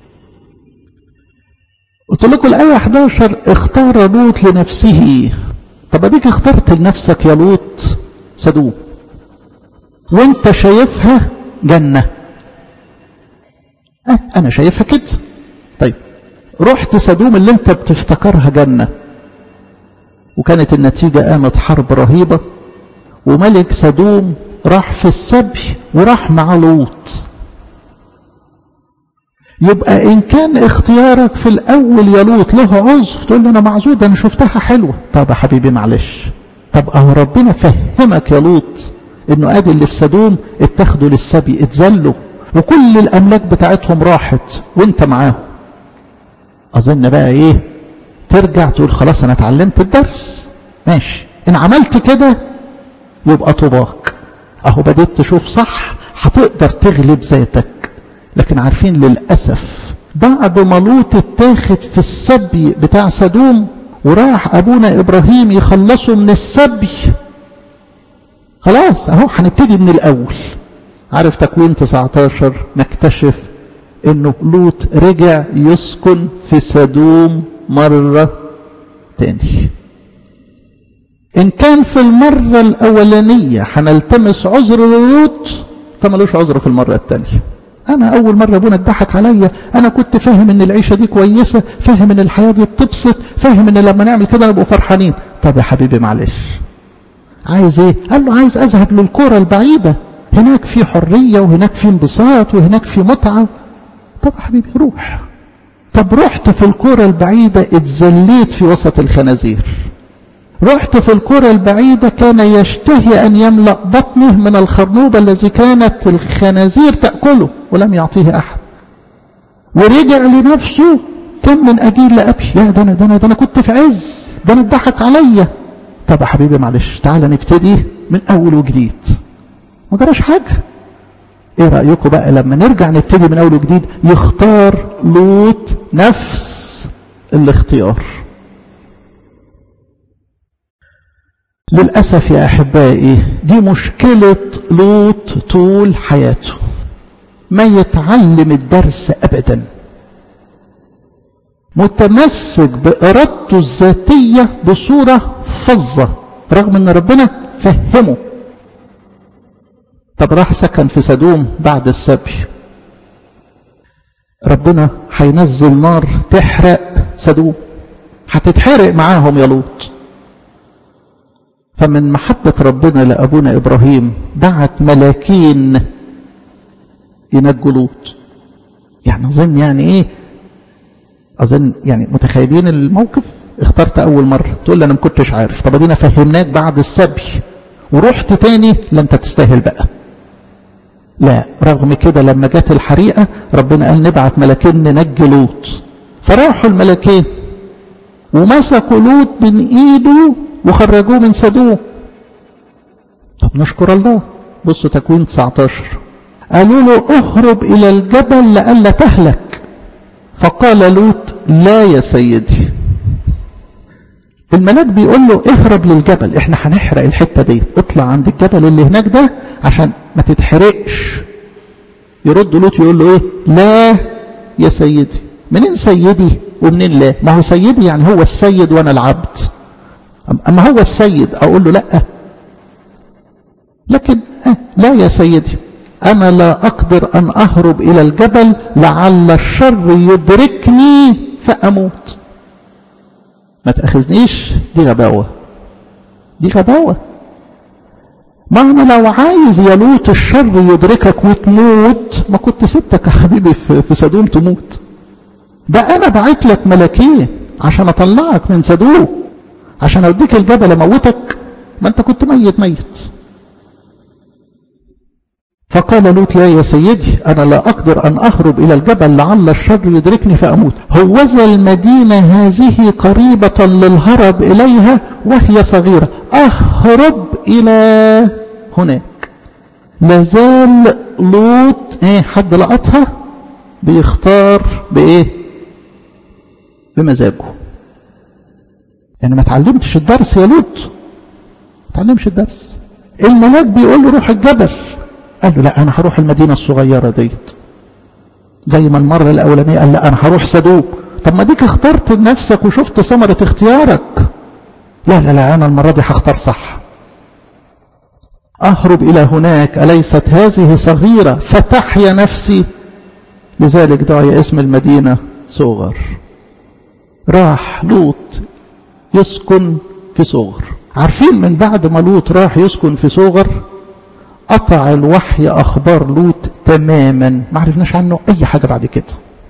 قلت لكم الآية 11 اختار لوط لنفسه طب اديك اخترت لنفسك يا لوط سدوم وانت شايفها جنة اه انا شايفها كده طيب رحت سدوم اللي انت بتفتكرها جنة وكانت النتيجة قامت حرب رهيبة وملك سدوم راح في السبي وراح مع لوط يبقى إن كان اختيارك في الأول يا لوط له عذر تقول له أنا معذور ده أنا شفتها حلوة طب يا حبيبي معلش طب أهو ربنا فهمك يا لوط إنه أدي اللي في سدوم اتخذوا للسبي اتذلوا وكل الأملاك بتاعتهم راحت وأنت معاهم أظن بقى إيه ترجع تقول خلاص أنا اتعلمت الدرس ماشي إن عملت كده يبقى طوباك أهو بديت تشوف صح هتقدر تغلب ذاتك لكن عارفين للأسف بعد ما لوط اتاخد في السبي بتاع سدوم وراح أبونا إبراهيم يخلصه من السبي خلاص أهو هنبتدي من الأول عارف تكوين 19 نكتشف انه لوط رجع يسكن في سدوم مرة تاني ان كان في المرة الاولانية هنلتمس عذر للوط فملوش عذر في المرة التانية انا اول مرة ابونا اتضحك عليا انا كنت فاهم ان العيشة دي كويسة فاهم ان الحياة دي بتبسط فاهم ان لما نعمل كده نبقى فرحانين طب يا حبيبي معلش عايز ايه قال له عايز اذهب للكرة البعيدة هناك في حرية وهناك في انبساط وهناك في متعة طب يا حبيبي روح طب رحت في الكرة البعيدة اتزليت في وسط الخنازير رحت في الكرة البعيدة كان يشتهي أن يملأ بطنه من الخرنوب الذي كانت الخنازير تأكله ولم يعطيه أحد ورجع لنفسه كم من أجيل لأبي يا ده أنا, ده, أنا, ده أنا كنت في عز ده أنا اتضحك عليا طب يا حبيبي معلش تعالى نبتدي من أول وجديد ما جراش حاجة ايه رأيكم بقى لما نرجع نبتدي من اول وجديد يختار لوط نفس الاختيار للأسف يا أحبائي دي مشكلة لوط طول حياته ما يتعلم الدرس أبدا متمسك بإرادته الذاتية بصورة فظة رغم أن ربنا فهمه طب راح سكن في سدوم بعد السبي ربنا هينزل نار تحرق سدوم هتتحرق معاهم يا لوط فمن محبة ربنا لأبونا إبراهيم بعت ملاكين ينجوا لوط يعني أظن يعني إيه أظن يعني متخيلين الموقف اخترت أول مرة تقول لي أنا ما كنتش عارف طب أدينا فهمناك بعد السبي ورحت تاني لا أنت تستاهل بقى لا رغم كده لما جت الحريقة ربنا قال نبعت ملاكين ننجي لوط فراحوا الملاكين ومسكوا لوط من ايده وخرجوه من سدوم طب نشكر الله بصوا تكوين 19 قالوا له اهرب الى الجبل لئلا تهلك فقال لوط لا يا سيدي الملاك بيقول له اهرب للجبل احنا هنحرق الحتة دي اطلع عند الجبل اللي هناك ده عشان ما تتحرقش يرد لوط يقول له ايه لا يا سيدي منين سيدي ومنين لا ما هو سيدي يعني هو السيد وانا العبد اما هو السيد اقول له لا لكن آه لا يا سيدي انا لا اقدر ان اهرب الى الجبل لعل الشر يدركني فاموت ما تاخذنيش دي غباوه دي غباوه ما انا لو عايز يا لوط الشر يدركك وتموت ما كنت سبتك يا حبيبي في, في سدوم تموت ده انا بعت لك ملاكين عشان اطلعك من سدوم عشان اوديك الجبل اموتك ما انت كنت ميت ميت فقال لوط لا يا سيدي أنا لا أقدر أن أهرب إلى الجبل لعل الشر يدركني فأموت هوذا المدينة هذه قريبة للهرب إليها وهي صغيرة أهرب إلى هناك لازال لوط إيه حد لقطها بيختار بإيه بمزاجه يعني ما تعلمتش الدرس يا لوط ما تعلمش الدرس الملاك بيقول له روح الجبل قال له لا انا هروح المدينه الصغيره ديت زي ما المره الاولانيه قال لا انا هروح سدوم طب ما ديك اخترت لنفسك وشفت ثمره اختيارك لا لا لا انا المره دي هختار صح اهرب الى هناك اليست هذه صغيره فتحيا نفسي لذلك دعي اسم المدينه صغر راح لوط يسكن في صغر عارفين من بعد ما لوط راح يسكن في صغر قطع الوحي أخبار لوط تماما ما عرفناش عنه أي حاجة بعد كده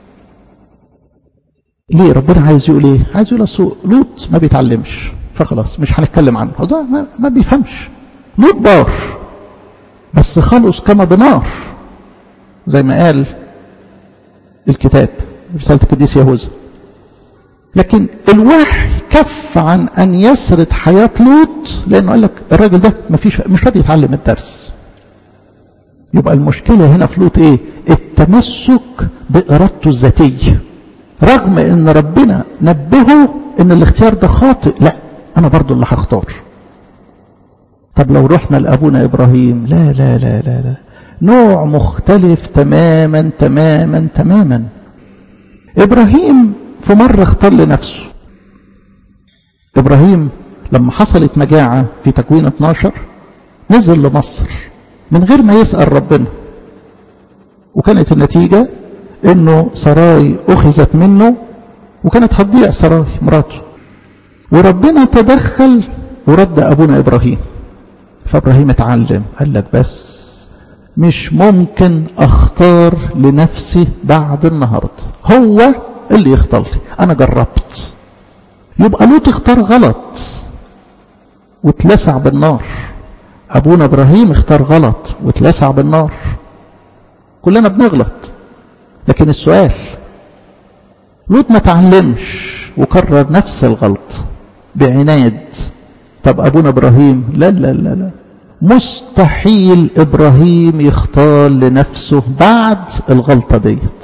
ليه ربنا عايز يقول ايه عايز يقول اصل لوط ما بيتعلمش فخلاص مش هنتكلم عنه ده ما, ما بيفهمش لوط بار بس خلص كما بنار زي ما قال الكتاب رسالة القديس يهوذا لكن الوحي كف عن أن يسرد حياة لوط لأنه قال لك الراجل ده مفيش مش راضي يتعلم الدرس يبقى المشكلة هنا في لوط ايه التمسك بإرادته الذاتية رغم ان ربنا نبهه ان الاختيار ده خاطئ لا انا برضو اللي هختار طب لو رحنا لأبونا إبراهيم لا لا لا لا لا نوع مختلف تماما تماما تماما إبراهيم في مرة اختار لنفسه إبراهيم لما حصلت مجاعة في تكوين 12 نزل لمصر من غير ما يسأل ربنا وكانت النتيجة انه سراي اخذت منه وكانت هتضيع سراي مراته وربنا تدخل ورد ابونا ابراهيم فابراهيم اتعلم قال لك بس مش ممكن اختار لنفسي بعد النهارده هو اللي يختار لي انا جربت يبقى لوط اختار غلط واتلسع بالنار ابونا ابراهيم اختار غلط واتلسع بالنار كلنا بنغلط لكن السؤال لوط ما تعلمش وكرر نفس الغلط بعناد طب ابونا ابراهيم لا لا لا لا مستحيل ابراهيم يختار لنفسه بعد الغلطه ديت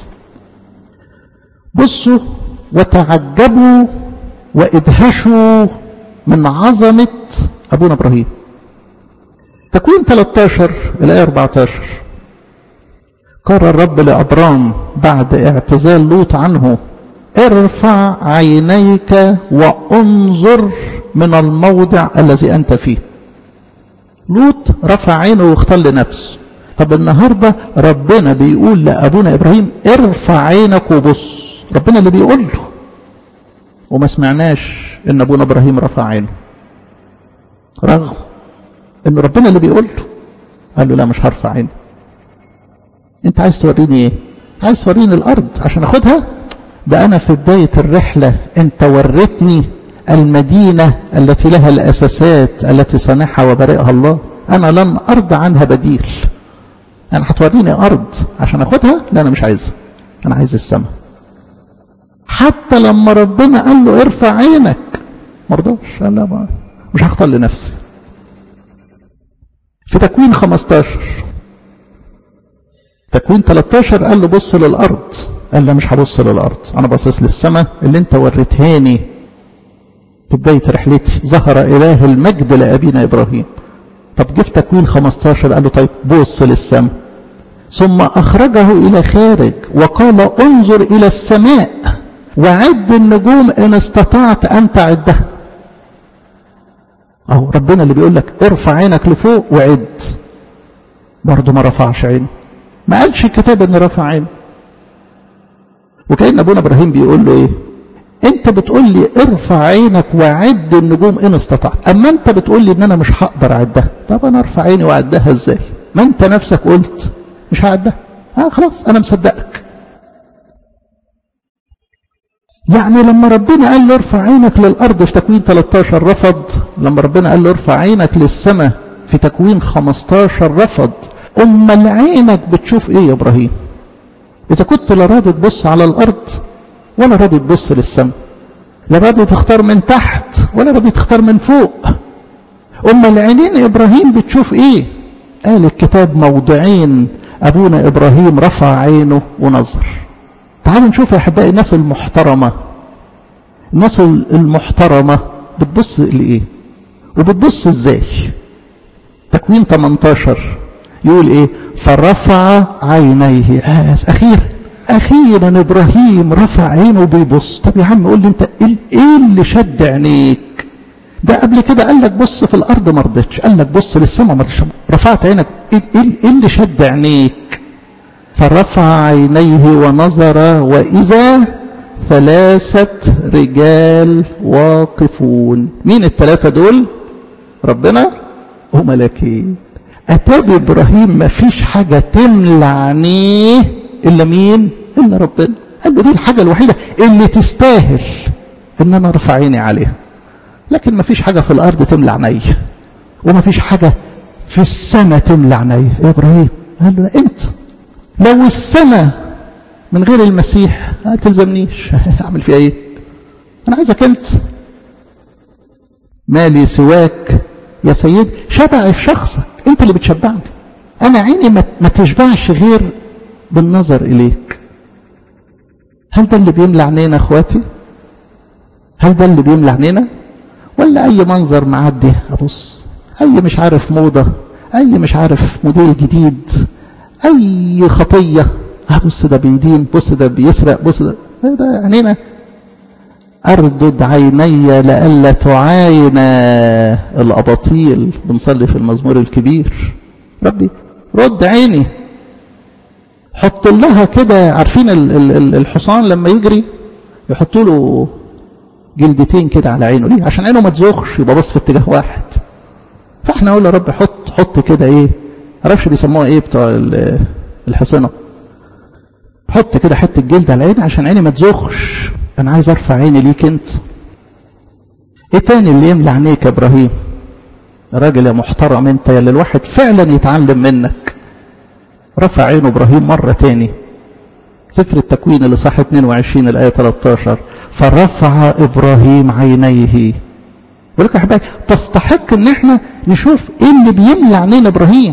بصوا وتعجبوا وادهشوا من عظمه ابونا ابراهيم تكوين 13 الايه 14 قال الرب لابرام بعد اعتزال لوط عنه ارفع عينيك وانظر من الموضع الذي انت فيه لوط رفع عينه واختار لنفسه طب النهارده ربنا بيقول لابونا ابراهيم ارفع عينك وبص ربنا اللي بيقول له وما سمعناش ان ابونا ابراهيم رفع عينه رغم ان ربنا اللي بيقول له قال له لا مش هرفع عيني انت عايز توريني ايه عايز توريني الارض عشان اخدها ده انا في بداية الرحلة انت وريتني المدينة التي لها الاساسات التي صنعها وبرئها الله انا لن ارضى عنها بديل انا هتوريني ارض عشان اخدها لا انا مش عايزها انا عايز السماء حتى لما ربنا قال له ارفع عينك مرضاش قال لا مش هختار لنفسي في تكوين 15 تكوين 13 قال له بص للأرض قال له مش هبص للأرض أنا باصص للسماء اللي أنت وريتهاني في بداية رحلتي ظهر إله المجد لأبينا إبراهيم طب جه في تكوين 15 قال له طيب بص للسماء ثم أخرجه إلى خارج وقال انظر إلى السماء وعد النجوم إن استطعت أن تعدها أهو ربنا اللي بيقول لك ارفع عينك لفوق وعد برضه ما رفعش عينه ما قالش الكتاب ان رفع عينه وكأن ابونا ابراهيم بيقول له ايه انت بتقول لي ارفع عينك وعد النجوم ان استطعت اما انت بتقول لي ان انا مش هقدر اعدها طب انا ارفع عيني واعدها ازاي ما انت نفسك قلت مش هعدها اه خلاص انا مصدقك يعني لما ربنا قال له ارفع عينك للأرض في تكوين 13 رفض لما ربنا قال له ارفع عينك للسماء في تكوين 15 رفض أمال عينك بتشوف ايه يا إبراهيم إذا كنت لا راضي تبص على الأرض ولا راضي تبص للسماء لا راضي تختار من تحت ولا راضي تختار من فوق أمال عينين إبراهيم بتشوف ايه قال الكتاب موضعين أبونا إبراهيم رفع عينه ونظر تعالوا نشوف يا أحبائي الناس المحترمة الناس المحترمة بتبص لإيه وبتبص إزاي تكوين 18 يقول إيه فرفع عينيه آه أخيرا أخيرا إبراهيم رفع عينه وبيبص طب يا عم قول لي أنت إيه اللي شد عينيك ده قبل كده قال لك بص في الأرض ما رضيتش قال لك بص للسماء ما رضيتش رفعت عينك إيه اللي شد عينيك فرفع عينيه ونظر وإذا ثلاثة رجال واقفون مين الثلاثة دول ربنا وملكين أتى بإبراهيم ما فيش حاجة تملى عينيه إلا مين إلا ربنا قال له دي الحاجة الوحيدة اللي تستاهل إن أنا أرفع عيني عليها لكن ما فيش حاجة في الأرض تملى عيني وما فيش حاجة في السماء تملى عيني يا إبراهيم قال له أنت لو السماء من غير المسيح ما تلزمنيش اعمل فيها ايه انا عايزك انت مالي سواك يا سيد شبع في شخصك انت اللي بتشبعني انا عيني ما تشبعش غير بالنظر اليك هل ده اللي بيملى عينينا اخواتي هل ده اللي بيملى عينينا ولا اي منظر معدي ابص اي مش عارف موضه اي مش عارف موديل جديد اي خطيه بص ده بيدين بص ده بيسرق بص ده ده عينينا اردد عيني لئلا تعاين الاباطيل بنصلي في المزمور الكبير ربي رد عيني حط لها كده عارفين الحصان لما يجري يحطوا له جلدتين كده على عينه ليه عشان عينه ما تزخش يبقى بص في اتجاه واحد فاحنا نقول يا رب حط حط كده ايه معرفش بيسموها ايه بتوع الحصنة حط كده حتة جلد على عيني عشان عيني ما تزخش انا عايز ارفع عيني ليك انت ايه تاني اللي يملى عينيك يا ابراهيم راجل يا محترم انت يا اللي الواحد فعلا يتعلم منك رفع عينه ابراهيم مرة تاني سفر التكوين اللي صح 22 الآية 13 فرفع إبراهيم عينيه بقول لك يا حبايبي تستحق ان احنا نشوف ايه اللي بيملى عينين ابراهيم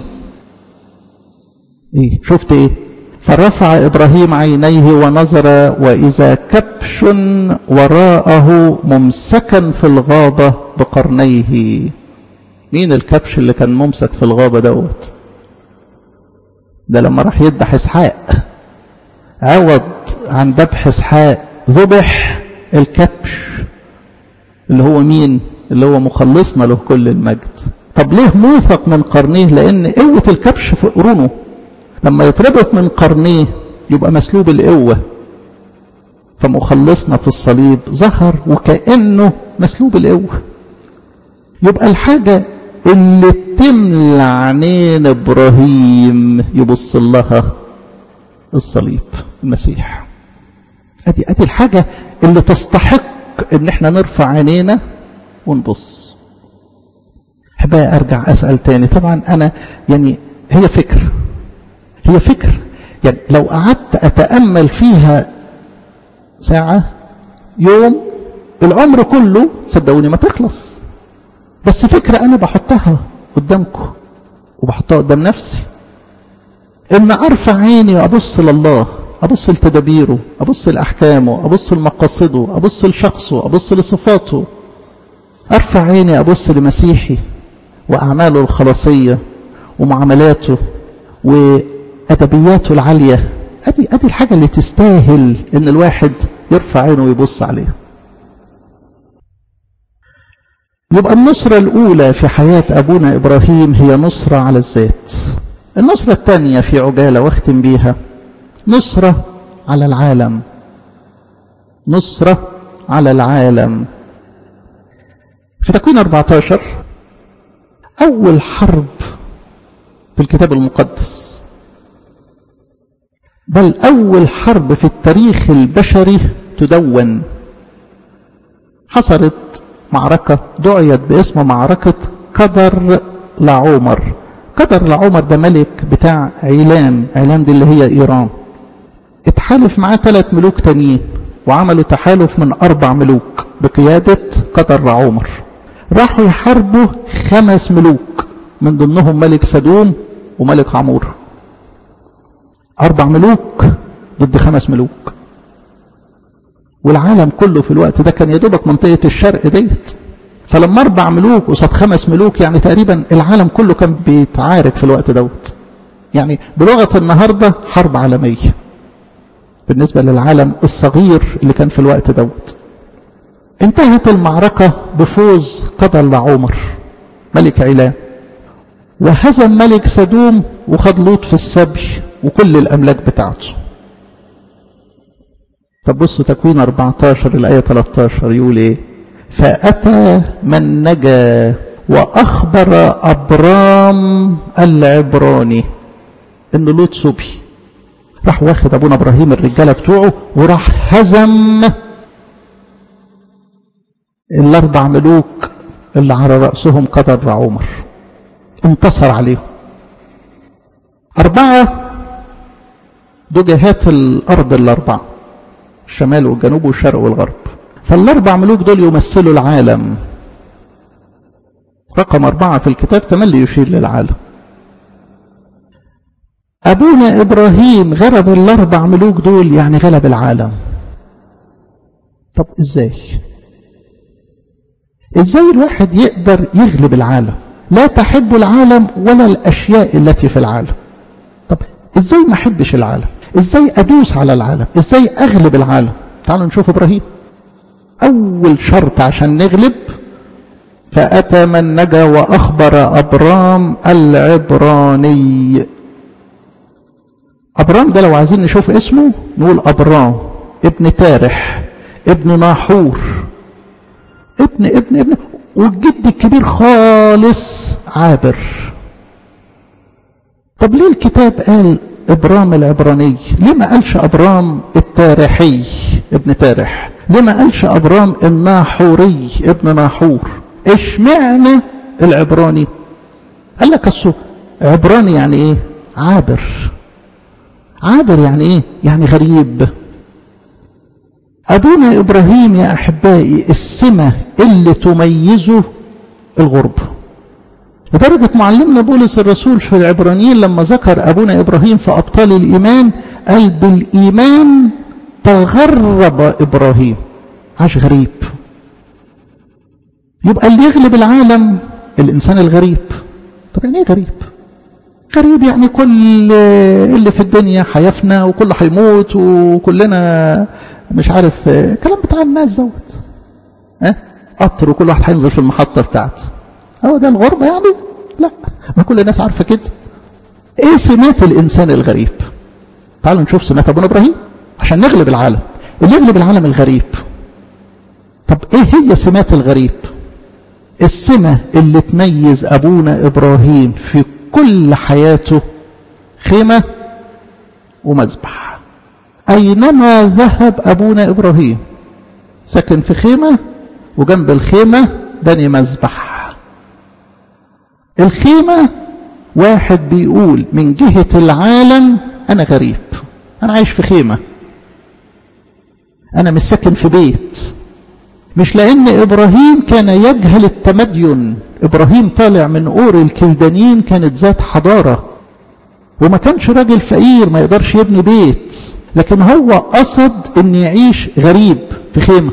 ايه شفت ايه فرفع ابراهيم عينيه ونظر واذا كبش وراءه ممسكا في الغابه بقرنيه مين الكبش اللي كان ممسك في الغابه دوت ده لما راح يذبح اسحاق عوض عن ذبح اسحاق ذبح الكبش اللي هو مين اللي هو مخلصنا له كل المجد طب ليه موثق من قرنيه لان قوة الكبش في قرونه لما يتربط من قرنيه يبقى مسلوب القوة فمخلصنا في الصليب ظهر وكأنه مسلوب القوة يبقى الحاجة اللي تملى عينين ابراهيم يبص لها الصليب المسيح ادي ادي الحاجة اللي تستحق ان احنا نرفع عينينا ونبص احبائي ارجع اسال تاني طبعا انا يعني هي فكر هي فكر يعني لو قعدت اتامل فيها ساعه يوم العمر كله صدقوني ما تخلص بس فكره انا بحطها قدامكم وبحطها قدام نفسي ان ارفع عيني وابص لله ابص لتدابيره ابص لاحكامه ابص لمقاصده ابص لشخصه ابص لصفاته ارفع عيني ابص لمسيحي واعماله الخلاصيه ومعاملاته وادبياته العاليه ادي ادي الحاجه اللي تستاهل ان الواحد يرفع عينه ويبص عليها يبقى النصرة الأولى في حياة أبونا إبراهيم هي نصرة على الذات النصرة الثانية في عجالة واختم بيها نصرة على العالم نصرة على العالم في تكوين 14 أول حرب في الكتاب المقدس بل أول حرب في التاريخ البشري تدون حصلت معركة دعيت باسم معركة قدر لعمر قدر لعمر ده ملك بتاع عيلان عيلان دي اللي هي إيران اتحالف معاه ثلاث ملوك تانيين وعملوا تحالف من أربع ملوك بقيادة قدر لعمر راحوا يحاربوا خمس ملوك من ضمنهم ملك سدوم وملك عمور أربع ملوك ضد خمس ملوك والعالم كله في الوقت ده كان يدوبك منطقة الشرق ديت فلما أربع ملوك قصاد خمس ملوك يعني تقريبا العالم كله كان بيتعارك في الوقت دوت يعني بلغة النهاردة حرب عالمية بالنسبة للعالم الصغير اللي كان في الوقت دوت انتهت المعركة بفوز قتل لعمر ملك علام وهزم ملك سدوم وخد لوط في السبي وكل الأملاك بتاعته طب بصوا تكوين 14 الآية 13 يقول ايه فأتى من نجا وأخبر أبرام العبراني إن لوط سبي راح واخد أبونا إبراهيم الرجالة بتوعه وراح هزم الأربع ملوك اللي على رأسهم قدر عمر انتصر عليهم أربعة دو جهات الأرض الأربعة الشمال والجنوب والشرق والغرب فالأربع ملوك دول يمثلوا العالم رقم أربعة في الكتاب تملي يشير للعالم أبونا إبراهيم غلب الأربع ملوك دول يعني غلب العالم طب إزاي إزاي الواحد يقدر يغلب العالم لا تحب العالم ولا الأشياء التي في العالم طب إزاي ما أحبش العالم إزاي أدوس على العالم إزاي أغلب العالم تعالوا نشوف إبراهيم أول شرط عشان نغلب فأتى من نجا وأخبر أبرام العبراني أبرام ده لو عايزين نشوف اسمه نقول أبرام ابن تارح ابن ناحور ابن ابن ابن والجد الكبير خالص عابر طب ليه الكتاب قال إبرام العبراني ليه ما قالش أبرام التارحي ابن تارح ليه ما قالش أبرام الناحوري ابن ناحور اشمعنى العبراني قال لك السو عبراني يعني ايه عابر عابر يعني ايه يعني غريب أبونا إبراهيم يا أحبائي السمة اللي تميزه الغربة لدرجة معلمنا بولس الرسول في العبرانيين لما ذكر أبونا إبراهيم في أبطال الإيمان قال بالإيمان تغرب إبراهيم عاش غريب يبقى اللي يغلب العالم الإنسان الغريب طب يعني إيه غريب غريب يعني كل اللي في الدنيا هيفنى وكل هيموت وكلنا مش عارف كلام بتاع الناس دوت ها قطر وكل واحد هينزل في المحطة بتاعته هو ده الغربة يعني لا ما كل الناس عارفة كده ايه سمات الانسان الغريب تعالوا نشوف سمات ابونا ابراهيم عشان نغلب العالم اللي يغلب العالم الغريب طب ايه هي سمات الغريب السمة اللي تميز ابونا ابراهيم في كل حياته خيمة ومذبح أينما ذهب أبونا إبراهيم سكن في خيمة وجنب الخيمة بني مذبح الخيمة واحد بيقول من جهة العالم أنا غريب أنا عايش في خيمة أنا مش ساكن في بيت مش لأن إبراهيم كان يجهل التمدين إبراهيم طالع من أور الكلدانيين كانت ذات حضارة وما كانش راجل فقير ما يقدرش يبني بيت لكن هو قصد ان يعيش غريب في خيمة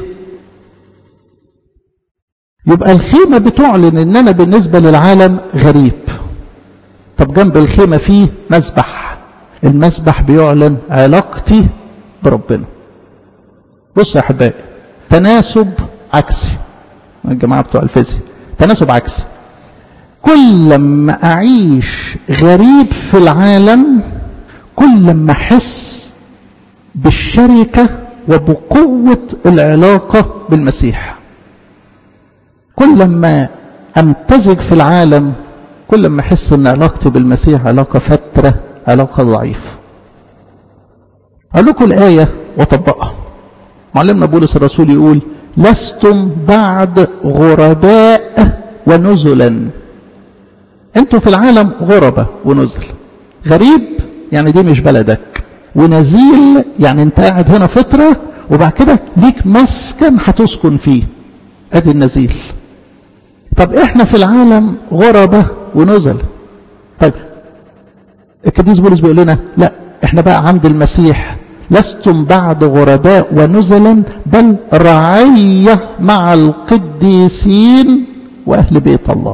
يبقى الخيمة بتعلن ان انا بالنسبة للعالم غريب طب جنب الخيمة فيه مسبح المسبح بيعلن علاقتي بربنا بص يا احبائي تناسب عكسي الجماعة بتوع الفيزياء تناسب عكسي كل لما اعيش غريب في العالم كل لما احس بالشركة وبقوة العلاقة بالمسيح كل لما امتزج في العالم كل لما احس ان علاقتي بالمسيح علاقة فترة علاقة ضعيفة اقول لكم الآية وطبقها معلمنا بولس الرسول يقول لستم بعد غرباء ونزلا انتوا في العالم غربة ونزل غريب يعني دي مش بلدك ونزيل يعني انت قاعد هنا فترة وبعد كده ليك مسكن هتسكن فيه ادي النزيل طب احنا في العالم غربة ونزل طيب القديس بولس بيقول لنا لا احنا بقى عند المسيح لستم بعد غرباء ونزلا بل رعية مع القديسين وأهل بيت الله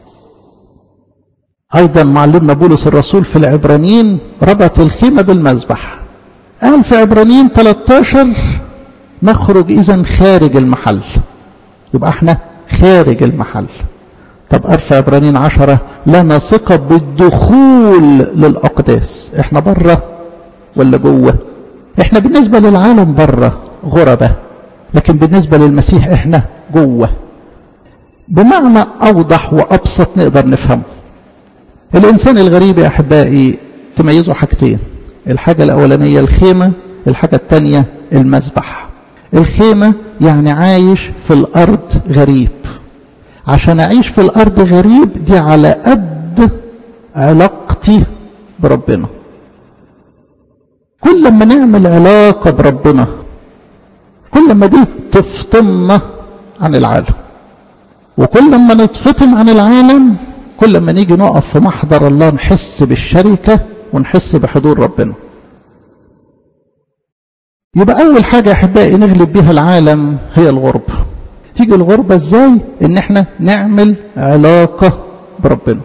أيضا معلمنا بولس الرسول في العبرانيين ربط الخيمة بالمذبح قال في عبرانيين 13 نخرج إذا خارج المحل يبقى احنا خارج المحل طب قال في عبرانيين 10 لنا ثقة بالدخول للأقداس احنا بره ولا جوه احنا بالنسبة للعالم بره غربة لكن بالنسبة للمسيح احنا جوه بمعنى أوضح وأبسط نقدر نفهمه الإنسان الغريب يا أحبائي تميزه حاجتين الحاجة الأولانية الخيمة الحاجة الثانية المذبح الخيمة يعني عايش في الأرض غريب عشان أعيش في الأرض غريب دي على قد علاقتي بربنا كل ما نعمل علاقة بربنا كل ما دي تفطمنا عن العالم وكل ما نتفطم عن العالم كل ما نيجي نقف في محضر الله نحس بالشركة ونحس بحضور ربنا يبقى أول حاجة أحبائي نغلب بيها العالم هي الغربة تيجي الغربة ازاي ان احنا نعمل علاقة بربنا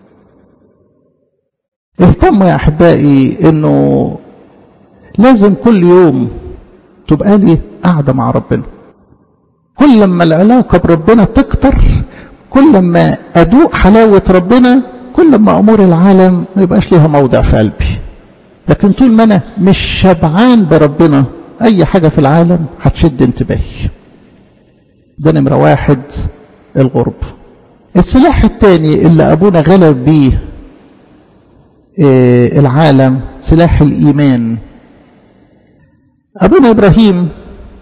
اهتموا يا احبائي انه لازم كل يوم تبقى لي قاعدة مع ربنا كل ما العلاقة بربنا تكتر كل ما أدوق حلاوة ربنا كل ما أمور العالم ما يبقاش ليها موضع في قلبي لكن طول ما أنا مش شبعان بربنا أي حاجة في العالم هتشد انتباهي ده نمرة واحد الغرب السلاح الثاني اللي أبونا غلب بيه العالم سلاح الإيمان أبونا إبراهيم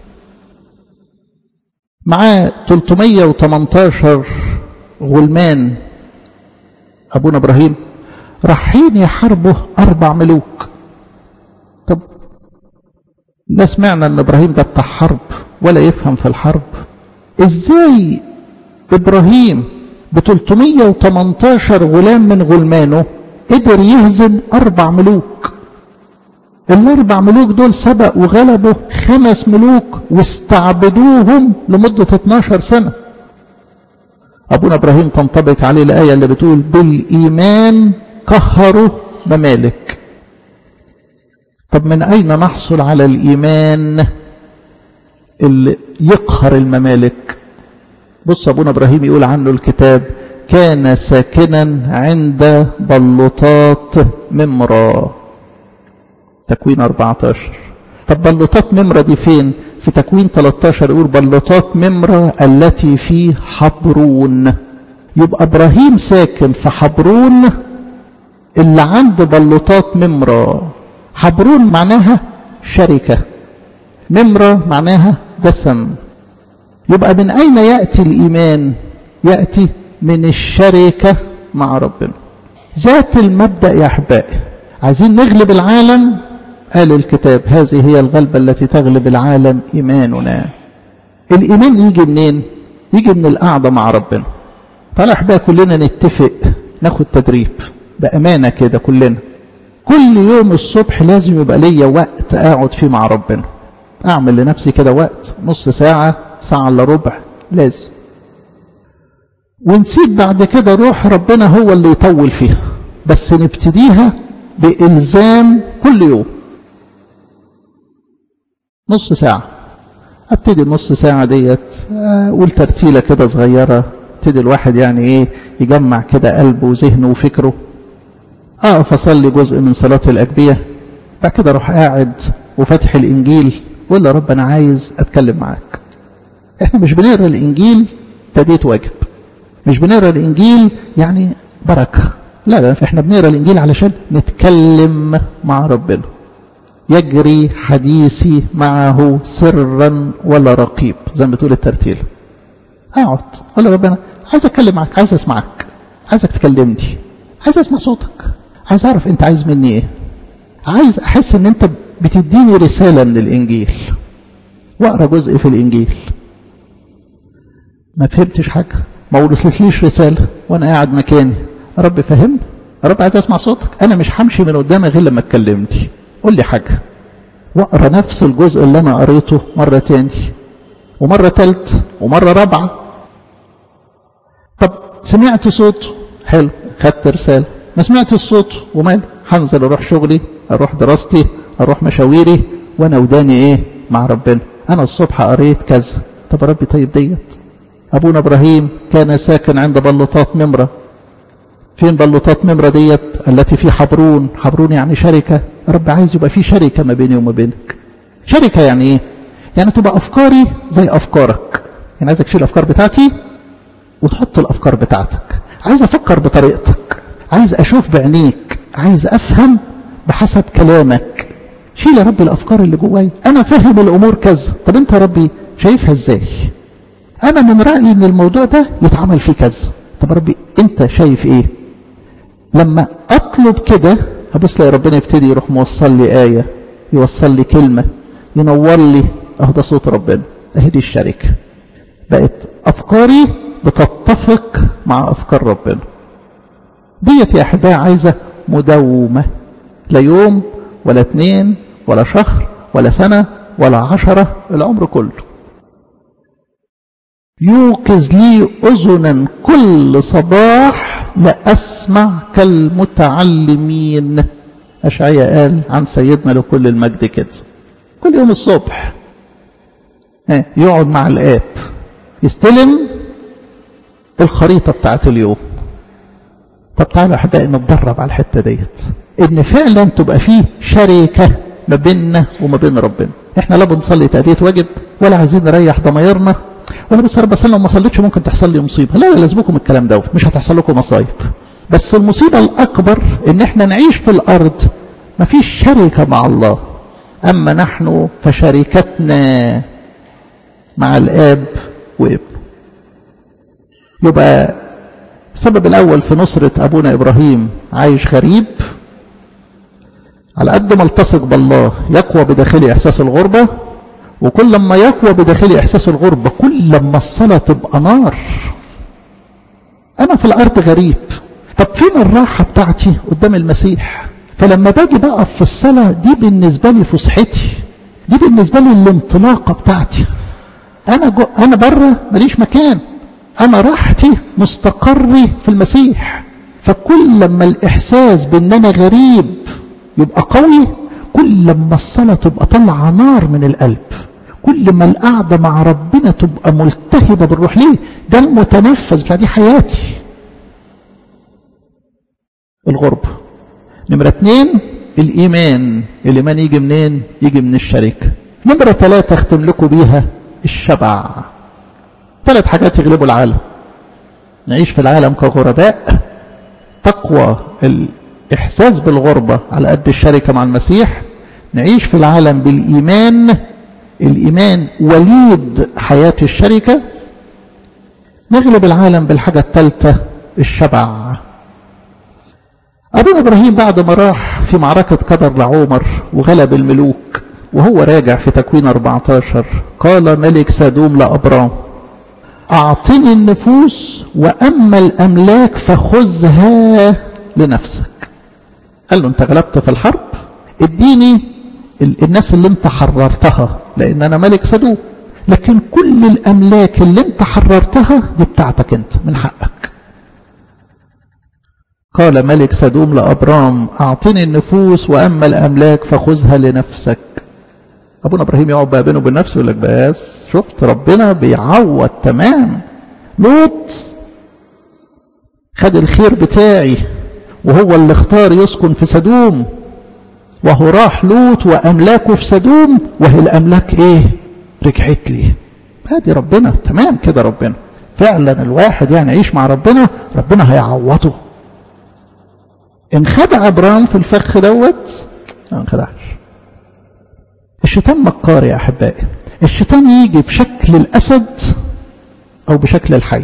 معاه 318 غلمان أبونا إبراهيم رايحين يحاربوا أربع ملوك طب لا سمعنا أن إبراهيم ده بتاع حرب ولا يفهم في الحرب إزاي إبراهيم ب 318 غلام من غلمانه قدر يهزم أربع ملوك الأربع ملوك دول سبق وغلبوا خمس ملوك واستعبدوهم لمدة 12 سنة أبونا إبراهيم تنطبق عليه الآية اللي بتقول بالإيمان قهروا ممالك طب من أين نحصل على الإيمان اللي يقهر الممالك بص أبونا إبراهيم يقول عنه الكتاب كان ساكنا عند بلوطات ممرة تكوين 14 طب بلوطات ممرة دي فين في تكوين 13 يقول بلوطات ممرة التي في حبرون يبقى إبراهيم ساكن في حبرون اللي عند بلوطات ممرة حبرون معناها شركة ممرة معناها دسم يبقى من أين يأتي الإيمان يأتي من الشركة مع ربنا ذات المبدأ يا أحبائي عايزين نغلب العالم قال الكتاب هذه هي الغلبة التي تغلب العالم إيماننا الإيمان يجي منين يجي من القعدة مع ربنا تعالى أحبائي كلنا نتفق ناخد تدريب بأمانة كده كلنا كل يوم الصبح لازم يبقى ليا وقت أقعد فيه مع ربنا أعمل لنفسي كده وقت نص ساعة ساعة إلا ربع لازم ونسيب بعد كده روح ربنا هو اللي يطول فيها بس نبتديها بإلزام كل يوم نص ساعة ابتدي النص ساعة ديت اقول ترتيلة كده صغيرة ابتدي الواحد يعني ايه يجمع كده قلبه وذهنه وفكره اقف اصلي جزء من صلاة الاجبية بعد كده اروح قاعد وفاتح الانجيل وقول يا رب انا عايز اتكلم معاك احنا مش بنقرا الانجيل تديت واجب مش بنقرا الانجيل يعني بركه لا لا احنا بنقرا الانجيل علشان نتكلم مع ربنا يجري حديثي معه سرا ولا رقيب زي ما بتقول الترتيل اقعد قول له ربنا عايز اتكلم معاك عايز اسمعك عايزك تكلمني عايز اسمع صوتك عايز اعرف انت عايز مني ايه عايز احس ان انت بتديني رساله من الانجيل واقرا جزء في الانجيل ما فهمتش حاجه ما وصلتليش رساله وانا قاعد مكاني يا رب فهمني يا رب عايز اسمع صوتك انا مش همشي من قدامك غير لما اتكلمتي قول لي حاجه واقرا نفس الجزء اللي انا قريته مره تاني ومره تالت ومره رابعه طب سمعت صوته حلو خدت رساله ما سمعت الصوت وماله هنزل اروح شغلي اروح دراستي اروح مشاويري وانا وداني ايه مع ربنا انا الصبح قريت كذا طب يا ربي طيب ديت ابونا ابراهيم كان ساكن عند بلوطات ممره فين بلوطات ممره ديت التي في حبرون حبرون يعني شركه رب عايز يبقى في شركه ما بيني وما بينك شركه يعني ايه يعني تبقى افكاري زي افكارك يعني عايزك تشيل الافكار بتاعتي وتحط الافكار بتاعتك عايز افكر بطريقتك عايز اشوف بعينيك عايز افهم بحسب كلامك شيل يا رب الافكار اللي جواي انا فاهم الامور كذا طب انت يا ربي شايفها ازاي انا من رايي ان الموضوع ده يتعمل فيه كذا طب يا ربي انت شايف ايه لما اطلب كده هبص لي ربنا يبتدي يروح موصل لي ايه يوصل لي كلمه ينور لي اهو ده صوت ربنا اهي دي الشركه بقت افكاري بتتفق مع افكار ربنا ديت يا احبائي عايزه مداومه لا يوم ولا اتنين ولا شهر ولا سنه ولا عشره العمر كله يوقظ لي اذنا كل صباح لاسمع كالمتعلمين اشعياء قال عن سيدنا لكل المجد كده كل يوم الصبح يقعد مع الاب يستلم الخريطه بتاعت اليوم طب تعالوا يا احبائي نتدرب على الحته ديت ان فعلا تبقى فيه شركه ما بيننا وما بين ربنا احنا لا بنصلي تأدية واجب ولا عايزين نريح ضمايرنا ولا بس رب لو ما صليتش ممكن تحصل لي مصيبه لا لازمكم الكلام دوت مش هتحصل لكم مصايب بس المصيبه الاكبر ان احنا نعيش في الارض ما فيش شركه مع الله اما نحن فشركتنا مع الاب وابنه يبقى السبب الأول في نصرة أبونا إبراهيم عايش غريب على قد ما التصق بالله يقوى بداخلي إحساس الغربة وكل لما يقوى بداخلي إحساس الغربة كل لما الصلاة تبقى نار أنا في الأرض غريب طب فين الراحة بتاعتي قدام المسيح فلما باجي بقف في الصلاة دي بالنسبة لي فسحتي دي بالنسبة لي الانطلاقة بتاعتي أنا جو أنا بره ماليش مكان أنا راحتي مستقري في المسيح فكل لما الإحساس بأن أنا غريب يبقى قوي كل لما الصلاة تبقى طلع نار من القلب كل ما القعدة مع ربنا تبقى ملتهبة بالروح ليه ده المتنفس بتاع دي حياتي الغربة نمرة اتنين الإيمان الإيمان يجي منين يجي من الشركة نمرة ثلاثة اختم لكم بيها الشبع ثلاث حاجات يغلبوا العالم نعيش في العالم كغرباء تقوى الإحساس بالغربة على قد الشركة مع المسيح نعيش في العالم بالإيمان الإيمان وليد حياة الشركة نغلب العالم بالحاجة الثالثة الشبع أبو إبراهيم بعد ما راح في معركة قدر لعمر وغلب الملوك وهو راجع في تكوين 14 قال ملك سادوم لأبرام أعطني النفوس وأما الأملاك فخذها لنفسك قال له أنت غلبت في الحرب اديني الناس اللي انت حررتها لأن أنا ملك سادوم لكن كل الأملاك اللي انت حررتها دي بتاعتك انت من حقك قال ملك سدوم لأبرام أعطني النفوس وأما الأملاك فخذها لنفسك أبونا إبراهيم يقعد بقى بينه وبين نفسه يقول لك بس شفت ربنا بيعوض تمام لوط خد الخير بتاعي وهو اللي اختار يسكن في سدوم وهو راح لوط وأملاكه في سدوم وهي الأملاك إيه رجعت لي هادي ربنا تمام كده ربنا فعلا الواحد يعني يعيش مع ربنا ربنا هيعوضه انخدع ابرام في الفخ دوت ما انخدعش الشيطان مكار يا أحبائي الشيطان يجي بشكل الأسد أو بشكل الحي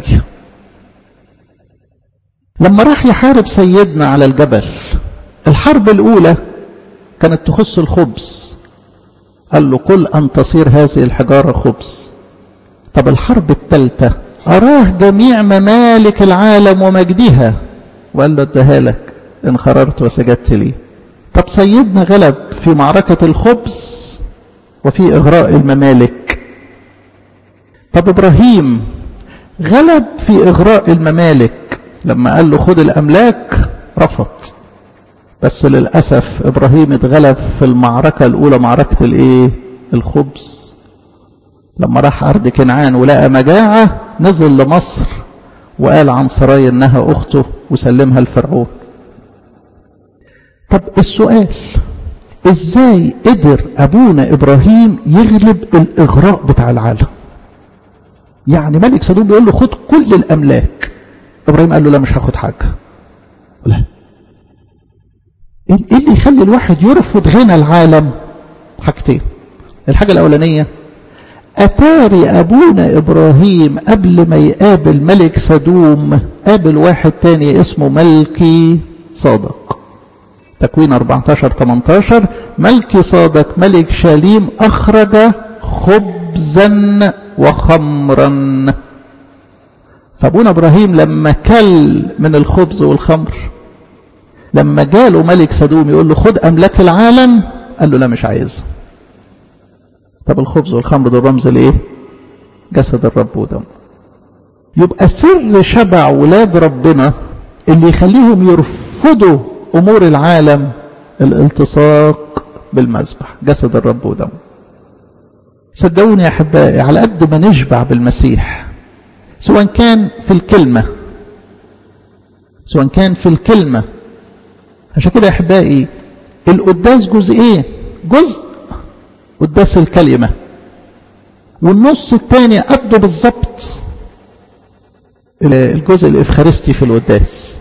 لما راح يحارب سيدنا على الجبل الحرب الأولى كانت تخص الخبز قال له قل أن تصير هذه الحجارة خبز طب الحرب الثالثة أراه جميع ممالك العالم ومجدها وقال له اديها لك إن خررت وسجدت لي طب سيدنا غلب في معركة الخبز وفي إغراء الممالك طب إبراهيم غلب في إغراء الممالك لما قال له خد الأملاك رفض بس للأسف إبراهيم اتغلب في المعركة الأولى معركة الإيه الخبز لما راح أرض كنعان ولقى مجاعة نزل لمصر وقال عن سراي إنها أخته وسلمها لفرعون طب السؤال ازاي قدر ابونا ابراهيم يغلب الاغراء بتاع العالم يعني ملك سدوم بيقول له خد كل الاملاك ابراهيم قال له لا مش هاخد حاجه لا ايه اللي يخلي الواحد يرفض غنى العالم حاجتين الحاجه الاولانيه اتاري ابونا ابراهيم قبل ما يقابل ملك سدوم قابل واحد تاني اسمه ملكي صادق تكوين 14 18 ملك صادق ملك شاليم أخرج خبزا وخمرا فأبونا إبراهيم لما كل من الخبز والخمر لما جاله ملك سدوم يقول له خد أملاك العالم قال له لا مش عايز طب الخبز والخمر دول رمز لإيه جسد الرب ودمه يبقى سر شبع ولاد ربنا اللي يخليهم يرفضوا أمور العالم الالتصاق بالمذبح جسد الرب ودمه صدقوني يا أحبائي على قد ما نشبع بالمسيح سواء كان في الكلمة سواء كان في الكلمة عشان كده يا أحبائي القداس جزئين جزء قداس الكلمة والنص الثاني قده بالظبط الجزء الإفخارستي في القداس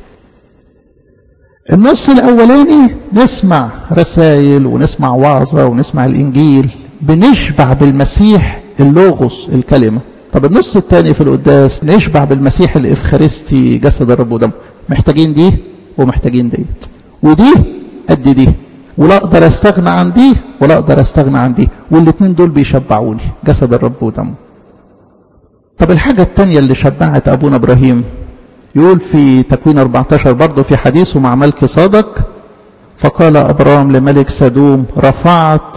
النص الأولاني نسمع رسائل ونسمع وعظة ونسمع الإنجيل بنشبع بالمسيح اللوغوس الكلمة طب النص الثاني في القداس نشبع بالمسيح الإفخارستي جسد الرب ودمه محتاجين دي ومحتاجين ديت ودي قد دي ولا أقدر أستغنى عن دي ولا أقدر أستغنى عن دي والاثنين دول بيشبعوني جسد الرب ودمه طب الحاجة الثانية اللي شبعت أبونا إبراهيم يقول في تكوين 14 برضه في حديثه مع ملك صادق فقال أبرام لملك سدوم رفعت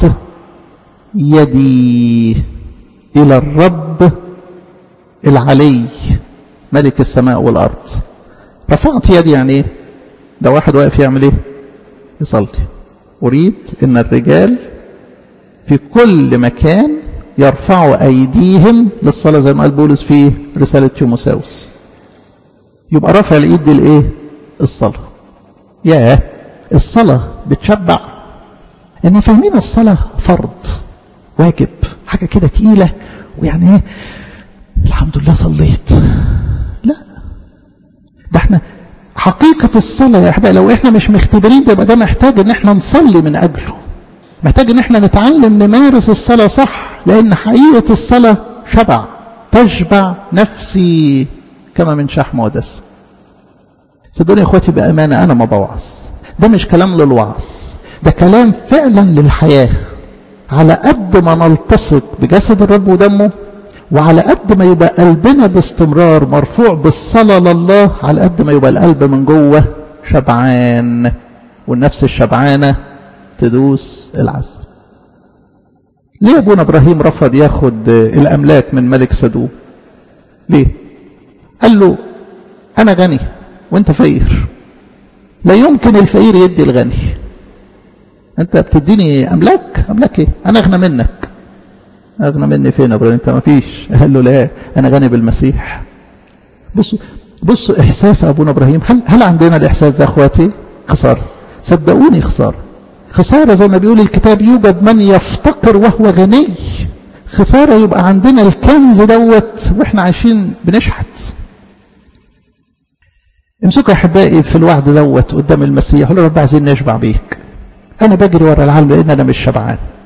يدي إلى الرب العلي ملك السماء والأرض رفعت يدي يعني ايه ده واحد واقف يعمل ايه يصلي أريد أن الرجال في كل مكان يرفعوا أيديهم للصلاة زي ما قال بولس في رسالة تيموساوس يبقى رفع الإيد دي الإيه؟ الصلاة ياه الصلاة بتشبع إن فاهمين الصلاة فرض واجب حاجة كده تقيلة ويعني ايه الحمد لله صليت لا ده احنا حقيقة الصلاة يا أحبائي لو احنا مش مختبرين ده يبقى ده محتاج ان احنا نصلي من أجله محتاج ان احنا نتعلم نمارس الصلاة صح لأن حقيقة الصلاة شبع تشبع نفسي كما من شحم ودسم صدقوني يا اخواتي بأمانة أنا ما بوعظ ده مش كلام للوعظ ده كلام فعلا للحياة على قد ما نلتصق بجسد الرب ودمه وعلى قد ما يبقى قلبنا باستمرار مرفوع بالصلاة لله على قد ما يبقى القلب من جوه شبعان والنفس الشبعانة تدوس العسل ليه ابونا ابراهيم رفض ياخد الاملاك من ملك سدوم ليه قال له انا غني وانت فقير لا يمكن الفقير يدي الغني انت بتديني املاك املاك ايه انا اغنى منك اغنى مني فين يا ابراهيم انت ما فيش قال له لا انا غني بالمسيح بصوا بصوا احساس ابونا ابراهيم هل هل عندنا الاحساس ده اخواتي خساره صدقوني خساره خساره زي ما بيقول الكتاب يوجد من يفتقر وهو غني خساره يبقى عندنا الكنز دوت واحنا عايشين بنشحت امسكوا يا احبائي في الوعد دوت قدام المسيح قولوا رب عايزين نشبع بيك انا بجري ورا العالم لان انا مش شبعان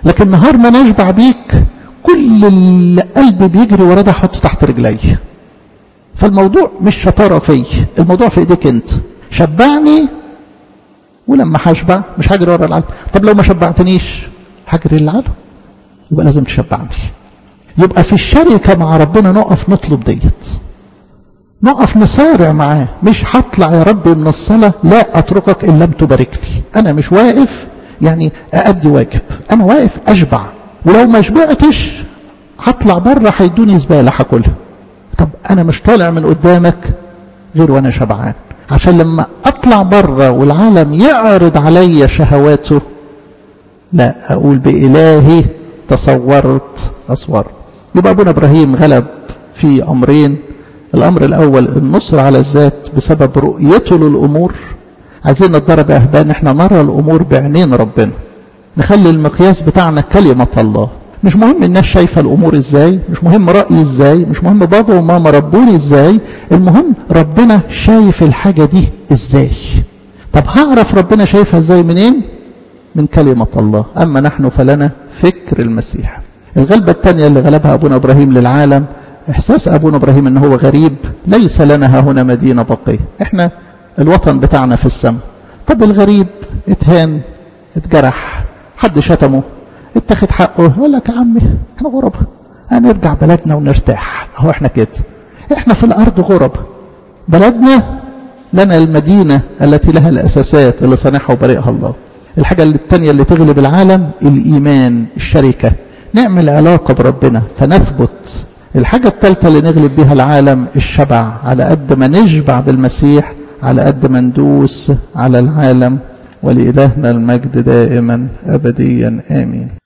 لكن نهار ما نشبع بيك كل اللي قلبي بيجري وراه ده احطه تحت رجلي فالموضوع مش شطاره في الموضوع في ايديك انت شبعني ولما هشبع مش هجري ورا العالم طب لو ما شبعتنيش هجري للعالم يبقى لازم تشبعني يبقى في الشركه مع ربنا نقف نطلب ديت نقف نصارع معاه مش هطلع يا ربي من الصلاه لا اتركك ان لم تبارك لي انا مش واقف يعني أأدي واجب أنا واقف أشبع ولو ما شبعتش هطلع بره هيدوني زبالة هاكلها طب أنا مش طالع من قدامك غير وأنا شبعان عشان لما أطلع بره والعالم يعرض عليا شهواته لا أقول بإلهي تصورت أصور يبقى أبونا إبراهيم غلب في أمرين الأمر الأول النصر على الذات بسبب رؤيته للأمور عايزين نتدرب يا أهبان احنا نرى الأمور بعينين ربنا نخلي المقياس بتاعنا كلمة الله مش مهم الناس شايفة الأمور ازاي مش مهم رأيي ازاي مش مهم بابا وماما ربوني ازاي المهم ربنا شايف الحاجة دي ازاي طب هعرف ربنا شايفها ازاي منين من كلمة الله أما نحن فلنا فكر المسيح الغلبة الثانية اللي غلبها أبونا إبراهيم للعالم إحساس أبونا إبراهيم أنه هو غريب ليس لنا ها هنا مدينة بقية إحنا الوطن بتاعنا في السماء طب الغريب اتهان اتجرح حد شتمه اتخذ حقه يقول لك يا عمي احنا غرب هنرجع بلدنا ونرتاح اهو احنا كده احنا في الارض غرب بلدنا لنا المدينة التي لها الأساسات اللي صانعها وبرئها الله الحاجة الثانية اللي تغلب العالم الإيمان الشركة نعمل علاقة بربنا فنثبت الحاجة الثالثة اللي نغلب بها العالم الشبع على قد ما نشبع بالمسيح على قد ما ندوس على العالم ولإلهنا المجد دائما أبديا آمين